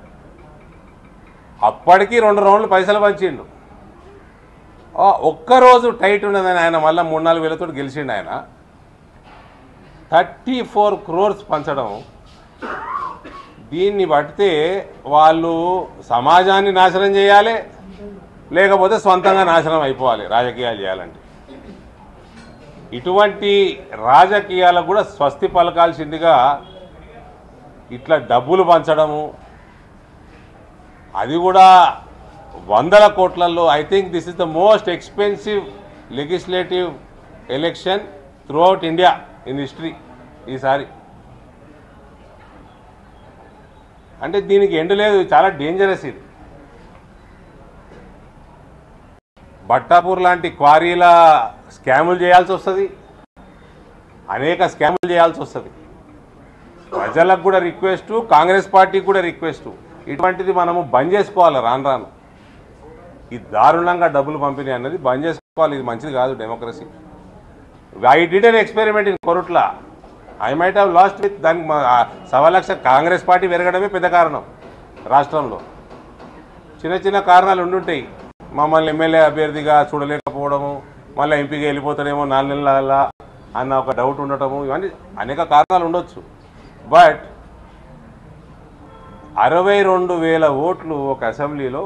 S1: అప్పటికి రెండు రౌండ్లు పైసలు పంచిండు ఆ ఒక్కరోజు టైట్ ఉన్నదని ఆయన మళ్ళీ మూడు నాలుగు వేలతో గెలిచిండు ఆయన థర్టీ ఫోర్ క్రోర్స్ పంచడం దీన్ని బట్టితే వాళ్ళు సమాజాన్ని నాశనం చేయాలి లేకపోతే సొంతంగా నాశనం అయిపోవాలి రాజకీయాలు చేయాలంటే ఇటువంటి రాజకీయాలకు కూడా స్వస్తి పలకాల్సిందిగా ఇట్లా డబ్బులు పంచడము అది కూడా వందల కోట్లలో I think this is the most expensive legislative election throughout India in history ఈసారి అంటే దీనికి ఎండు లేదు చాలా డేంజరస్ ఇది బట్టాపూర్ లాంటి క్వారీల స్కాములు చేయాల్సి వస్తుంది అనేక స్కాములు చేయాల్సి వస్తుంది ప్రజలకు కూడా రిక్వెస్ట్ కాంగ్రెస్ పార్టీకి కూడా రిక్వెస్ట్ ఇటువంటిది మనము బంద్ చేసుకోవాలి రాను రాను ఈ దారుణంగా డబ్బులు పంపిణీ అన్నది బంద్ చేసుకోవాలి ఇది మంచిది కాదు democracy I did an experiment in Korutla I might have lost with దానికి మా- ఆ సవా లక్ష కాంగ్రెస్ పార్టీ పెరగడమే పెద్ద కారణం రాష్ట్రంలో చిన్న చిన్న కారణాలు ఉండుంటాయి మమ్మల్ని ఎమ్మెల్యే అభ్యర్థిగా చూడలేకపోవడము మళ్ళీ ఎంపీగా వెళ్ళిపోతాడేమో నాలుగు నెలల అన్న ఒక డౌట్ ఉండటము ఇవన్నీ అనేక కారణాలు ఉండొచ్చు బట్ అరవై రెండు వేల ఓట్లు ఒక అసెంబ్లీలో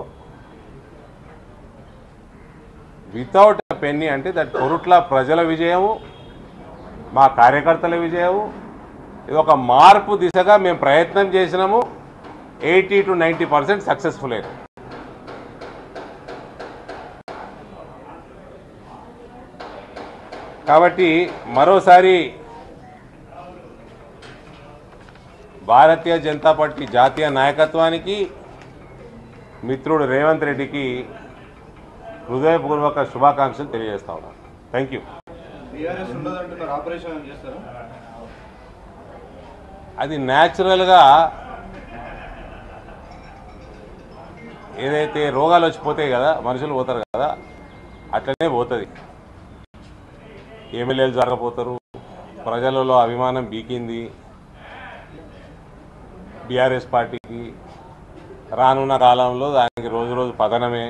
S1: వితౌట్ పెన్ని అంటే దట్ కొరుట్ల ప్రజల విజయము మా కార్యకర్తల విజయము ఇది ఒక మార్పు దిశగా మేము ప్రయత్నం చేసినాము eighty to ninety percent successful అయింది కాబట్టి మరోసారి భారతీయ జనతా పార్టీ జాతీయ నాయకత్వానికి మిత్రుడు రేవంత్ రెడ్డికి హృదయపూర్వక శుభాకాంక్షలు తెలియజేస్తా ఉన్నాను థ్యాంక్ యూ
S2: బీఆర్ఎస్ ఉండదంటున్నారు ఆపరేషన్ చేస్తారు
S1: అది న్యాచురల్గా ఏదైతే రోగాలు వచ్చిపోతాయి కదా మనుషులు పోతారు కదా అట్లనే పోతుంది ఎమ్మెల్యేలు జరగపోతారు ప్రజలలో అభిమానం బీకింది బీఆర్ఎస్ పార్టీకి రానున్న కాలంలో దానికి రోజు రోజు పతనమే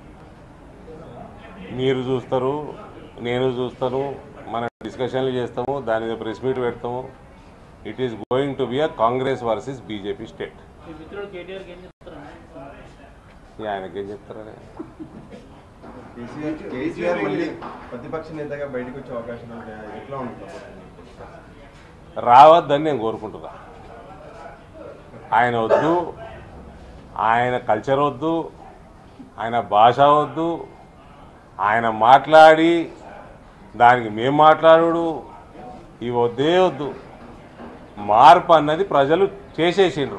S1: మీరు చూస్తారు నేను చూస్తాను మన డిస్కషన్లు చేస్తాము దాని మీద ప్రెస్ మీట్ పెడతాము it is going to be a Congress versus BJP state
S5: మీ మిత్రుడు కేటీఆర్కి ఏం చెప్తారండి
S1: ఆయనకేం చెప్తారని
S4: కేసీఆర్ కేసీఆర్ మళ్ళీ ప్రతిపక్ష నేతగా బయటకు వచ్చే అవకాశాలు ఉంటాయా ఎట్లా ఉంటుంది
S1: రావద్దని నేను కోరుకుంటున్నా ఆయన వద్దు ఆయన కల్చర్ వద్దు ఆయన భాష వద్దు ఆయన మాట్లాడి దానికి మేం మాట్లాడు ఇవి వద్దే వద్దు మార్పు అన్నది ప్రజలు చేసేసిండ్రు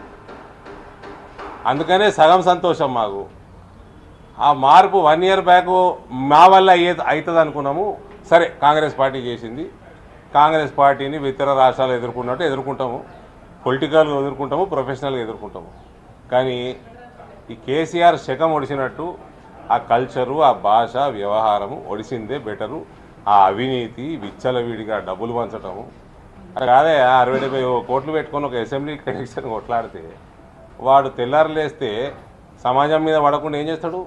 S1: అందుకనే సగం సంతోషం మాకు ఆ మార్పు వన్ ఇయర్ బ్యాక్ మా వల్ల అయ్యే అవుతుంది అనుకున్నాము సరే కాంగ్రెస్ పార్టీ చేసింది కాంగ్రెస్ పార్టీని ఇతర రాష్ట్రాలు ఎదుర్కొన్నట్టు ఎదుర్కొంటాము పొలిటికల్గా ఎదుర్కొంటాము ప్రొఫెషనల్గా ఎదుర్కొంటాము కానీ ఈ కేసీఆర్ శకం ఒడిసినట్టు ఆ కల్చరు ఆ భాష వ్యవహారము ఒడిసిందే బెటరు ఆ అవినీతి విచ్చలవిడిగా డబ్బులు పంచటము అది కాదే అరవై డెబ్బై కోట్లు పెట్టుకొని ఒక అసెంబ్లీ ఎలక్షన్ కొట్లాడితే వాడు తెల్లారులేస్తే సమాజం మీద పడకుండా ఏం చేస్తాడు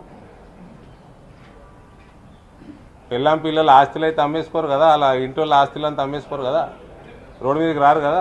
S1: పిల్లం పిల్లలు ఆస్తులు అయితే అమ్మేసుకోరు కదా అలా ఇంటి వాళ్ళ ఆస్తులు అంతా అమ్మేసుకోరు కదా రోడ్డు మీదకి రారు కదా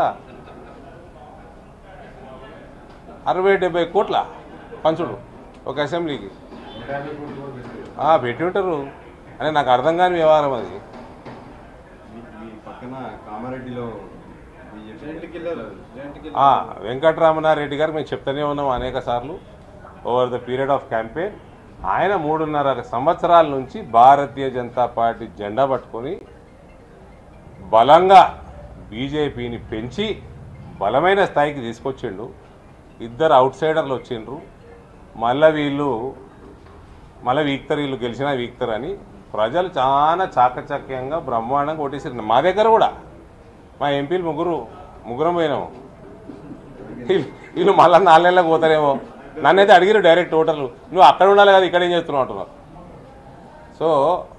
S1: అరవై డెబ్బై కోట్ల పంచుడు ఒక అసెంబ్లీకి ఆ, పెట్టి ఉంటారు అని నాకు అర్థం కాని వ్యవహారం అది
S4: మీ మీ పక్కన కామారెడ్డిలో
S2: giant
S4: BJP
S2: killer giant killer
S1: ఆ, వెంకటరమణారెడ్డి గారు మేము చెప్తూనే ఉన్నాం అనేక సార్లు over the period of campaign ఆయన మూడున్నర సంవత్సరాల నుంచి భారతీయ జనతా పార్టీ జెండా పట్టుకొని బలంగా బీజేపీని పెంచి బలమైన స్థాయికి తీసుకొచ్చిండు ఇద్దరు అవుట్ సైడర్లు వచ్చిండ్రు మళ్ళీ వీళ్ళు మళ్ళీ వీక్తరు వీళ్ళు గెలిచినా వీక్తరు అని ప్రజలు చాలా చాకచక్యంగా బ్రహ్మాండంగా కొట్టేసారు మా దగ్గర కూడా మా ఎంపీలు ముగ్గురు ముగ్గురం పోయినాము వీళ్ళు- వీళ్ళు మళ్ళీ నాలుగేళ్ళకి పోతారేమో నన్నైతే అడిగిరు డైరెక్ట్ ఓటర్లు నువ్వు అక్కడ ఉండాలి కదా ఇక్కడ ఏం చేస్తున్నావు అంటున్నారు సో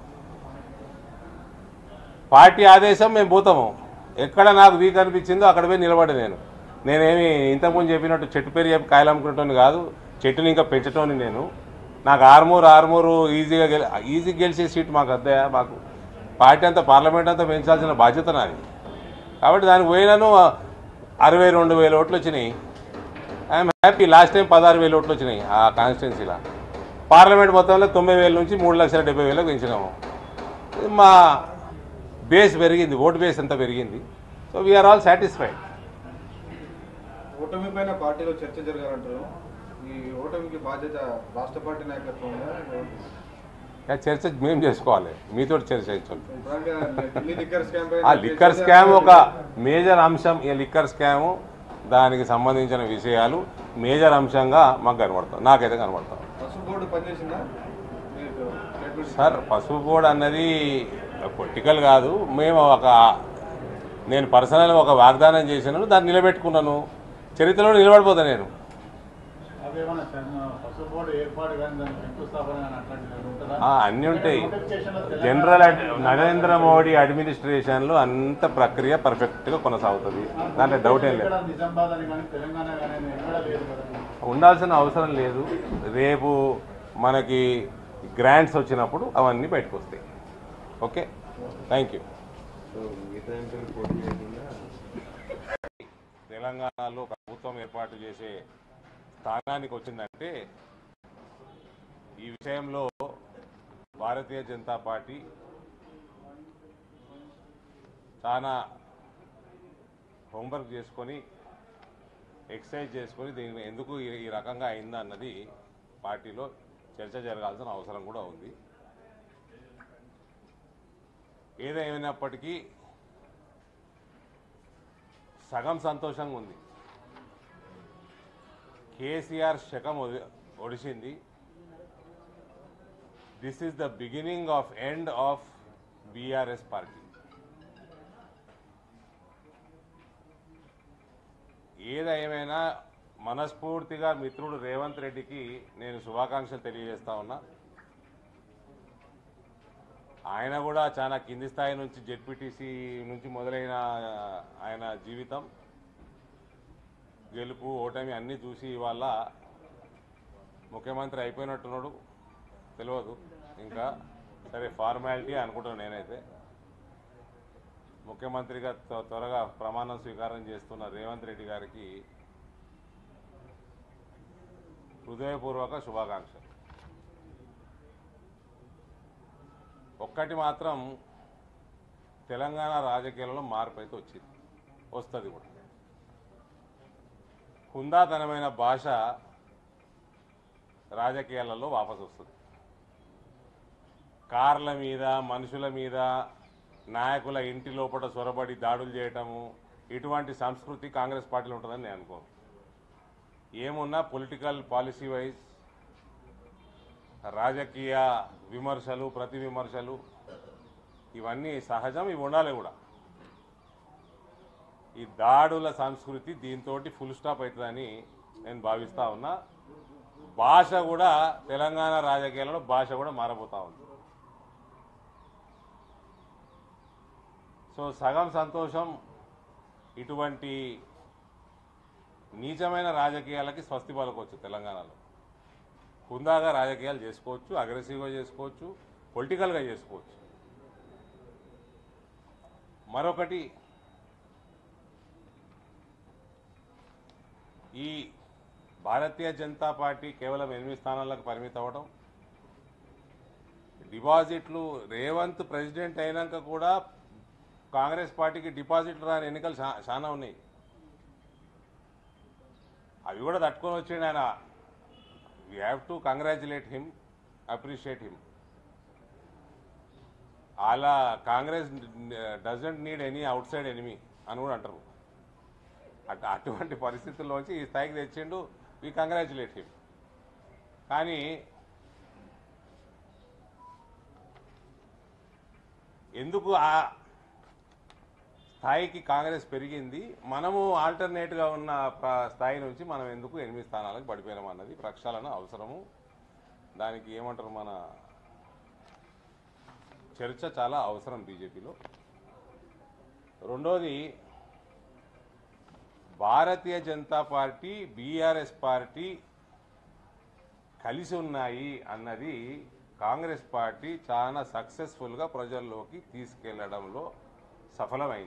S1: పార్టీ ఆదేశం మేము పోతాము ఎక్కడ నాకు వీక్ అనిపించిందో అక్కడ పోయి నిలబడి నేను నేనేమి ఇంతకుముందు చెప్పినట్టు చెట్టు పేరు చెప్పి కాయలు అమ్ముకుంటాను కాదు చెట్టుని ఇంకా పెంచటోని నేను నాకు ఆర్మూర్ ఆర్మూరు ఈజీగా గెలి ఈజీగా గెలిచే సీట్ మాకు అద్దయా మాకు పార్టీ అంతా పార్లమెంట్ అంతా పెంచాల్సిన బాధ్యత నాది కాబట్టి దానికి పోయినాను అరవై రెండు వేల ఓట్లు వచ్చినాయి ఐఎమ్ హ్యాపీ లాస్ట్ టైం పదహారు వేల ఓట్లు వచ్చినాయి ఆ కాన్స్టిట్యున్సీలో పార్లమెంట్ మొత్తంలో తొంభై వేల నుంచి మూడు లక్షల డెబ్బై వేలకు పెంచినాము మా బేస్ పెరిగింది ఓటు బేస్ అంతా పెరిగింది సో వీఆర్ ఆల్ సాటిస్ఫైడ్
S2: ఓటమి పైన పార్టీలో చర్చ జరగాలంటారు ఈ ఓటమికి బాధ్యత రాష్ట్ర పార్టీ నాయకత్వంగా
S1: చర్చ మేము చేసుకోవాలి మీతో చర్చ చేయించాలి
S2: ఇప్పటిదాకా ఢిల్లీ లిక్కర్ స్కామ్ పైన
S1: ఆ లిక్కర్
S2: చర్చ
S1: స్కామ్ ఒక
S2: జరగాలి.
S1: మేజర్ అంశం ఈ లిక్కర్ స్కామ్ దానికి సంబంధించిన విషయాలు మేజర్ అంశంగా మాకు కనబడతాం నాకైతే కనబడతాం
S2: పసుపు బోర్డు పనిచేసిందా మీకు స్టేట్మెంట్
S1: సార్ పసుపు బోర్డు అన్నది పొలిటికల్ కాదు మేము ఒక నేను పర్సనల్ ఒక వాగ్దానం చేసినాను దాన్ని నిలబెట్టుకున్నాను చరిత్రలో నిలబడిపోతా నేను
S3: అవేమన్నా సార్ పసుపు బోర్డు ఏర్పాటు కానీ దాని శంకుస్థాపన కానీ అట్లాంటివి ఏమైనా ఉంటుందా
S1: ఆ, అన్నీ ఉంటాయి
S3: నోటిఫికేషన్లో తెలంగాణ
S1: జనరల్ అడ్- నరేంద్ర మోడీ అడ్మినిస్ట్రేషన్లో అంత ప్రక్రియ పర్ఫెక్ట్గా కొనసాగుతుంది దాంట్లో డౌట్ ఏం లేదు
S3: ఇక్కడ నిజామాబాద్ అని కానీ తెలంగాణ కానీ ఎక్కడ లేదు కదా
S1: ఉండాల్సిన అవసరం లేదు రేపు మనకి గ్రాంట్స్ వచ్చినప్పుడు అవన్నీ బయటకు వస్తాయి ఓకే థ్యాంక్ యూ
S4: సో మిగతా ఎంపీలు పోటీ చేయకుండా
S1: తెలంగాణలో ప్రభుత్వం ఏర్పాటు చేసే స్థానానికి వచ్చిందంటే ఈ విషయంలో భారతీయ జనతా పార్టీ చాలా హోంవర్క్ చేసుకొని ఎక్సర్సైజ్ చేసుకొని దీన్ని ఎందుకు ఈ ఈ రకంగా అయిందా అన్నది పార్టీలో చర్చ జరగాల్సిన అవసరం కూడా ఉంది ఏదేమైనప్పటికీ సగం సంతోషంగా ఉంది కేసీఆర్ శకం ఒడి- ఒడిసింది this is the beginning of end of BRS party ఏదేమైనా మనస్ఫూర్తిగా మిత్రుడు రేవంత్ రెడ్డికి నేను శుభాకాంక్షలు తెలియజేస్తా ఉన్నా ఆయన కూడా చాలా కింది స్థాయి నుంచి జెడ్పీటీసీ నుంచి మొదలైన ఆయన జీవితం గెలుపు ఓటమి అన్నీ చూసి ఇవాళ ముఖ్యమంత్రి అయిపోయినట్టున్నాడు తెలియదు ఇంకా సరే ఫార్మాలిటీ అనుకుంటున్నాను నేనైతే ముఖ్యమంత్రిగా త్వ- త్వరగా ప్రమాణం స్వీకారం చేస్తున్న రేవంత్ రెడ్డి గారికి హృదయపూర్వక శుభాకాంక్షలు ఒక్కటి మాత్రం తెలంగాణ రాజకీయాలలో మార్పు అయితే వచ్చింది వస్తుంది కూడా హుందాతనమైన భాష రాజకీయాలలో వాపసు వస్తుంది కార్ల మీద మనుషుల మీద నాయకుల ఇంటి లోపల చొరబడి దాడులు చేయటము ఇటువంటి సంస్కృతి కాంగ్రెస్ పార్టీలో ఉంటుందని నేను అనుకోను ఏమున్నా పొలిటికల్ పాలసీ వైజ్ రాజకీయ విమర్శలు ప్రతి విమర్శలు ఇవన్నీ సహజం ఇవి ఉండాలి కూడా ఈ దాడుల సంస్కృతి దీంతో ఫుల్ స్టాప్ అవుతుందని నేను భావిస్తా ఉన్నా భాష కూడా తెలంగాణ రాజకీయాలలో భాష కూడా మారబోతా ఉంది సో సగం సంతోషం ఇటువంటి నీచమైన రాజకీయాలకి స్వస్తి పలకొచ్చు తెలంగాణలో హుందాగా రాజకీయాలు చేసుకోవచ్చు అగ్రెసివ్గా చేసుకోవచ్చు పొలిటికల్గా చేసుకోవచ్చు మరొకటి ఈ భారతీయ జనతా పార్టీ కేవలం ఎనిమిది స్థానాలకు పరిమితం అవ్వడం డిపాజిట్లు రేవంత్ ప్రెసిడెంట్ అయినాక కూడా కాంగ్రెస్ పార్టీకి డిపాజిట్లు రాని ఎన్నికలు చా- చాలా ఉన్నాయి అవి కూడా తట్టుకొని వచ్చిండు ఆయన we have to congratulate him appreciate him అలా Congress doesn't need any outside enemy అని కూడా అంటారు అటు అటువంటి పరిస్థితుల్లోంచి ఈ స్థాయికి తెచ్చిండు వీ కంగ్రాచులేట్ హిమ్ కానీ ఎందుకు ఆ స్థాయికి కాంగ్రెస్ పెరిగింది మనము ఆల్టర్నేట్గా ఉన్న ప్ర- స్థాయి నుంచి మనం ఎందుకు ఎనిమిది స్థానాలకు పడిపోయినాం అన్నది ప్రక్షాళన అవసరము దానికి ఏమంటారు మన చర్చ చాలా అవసరం బీజేపీలో రెండోది Bharatiya Janata party BRS party కలిసి ఉన్నాయి అన్నది కాంగ్రెస్ పార్టీ చాలా సక్సెస్ఫుల్గా ప్రజల్లోకి తీసుకెళ్లడంలో సఫలమైంది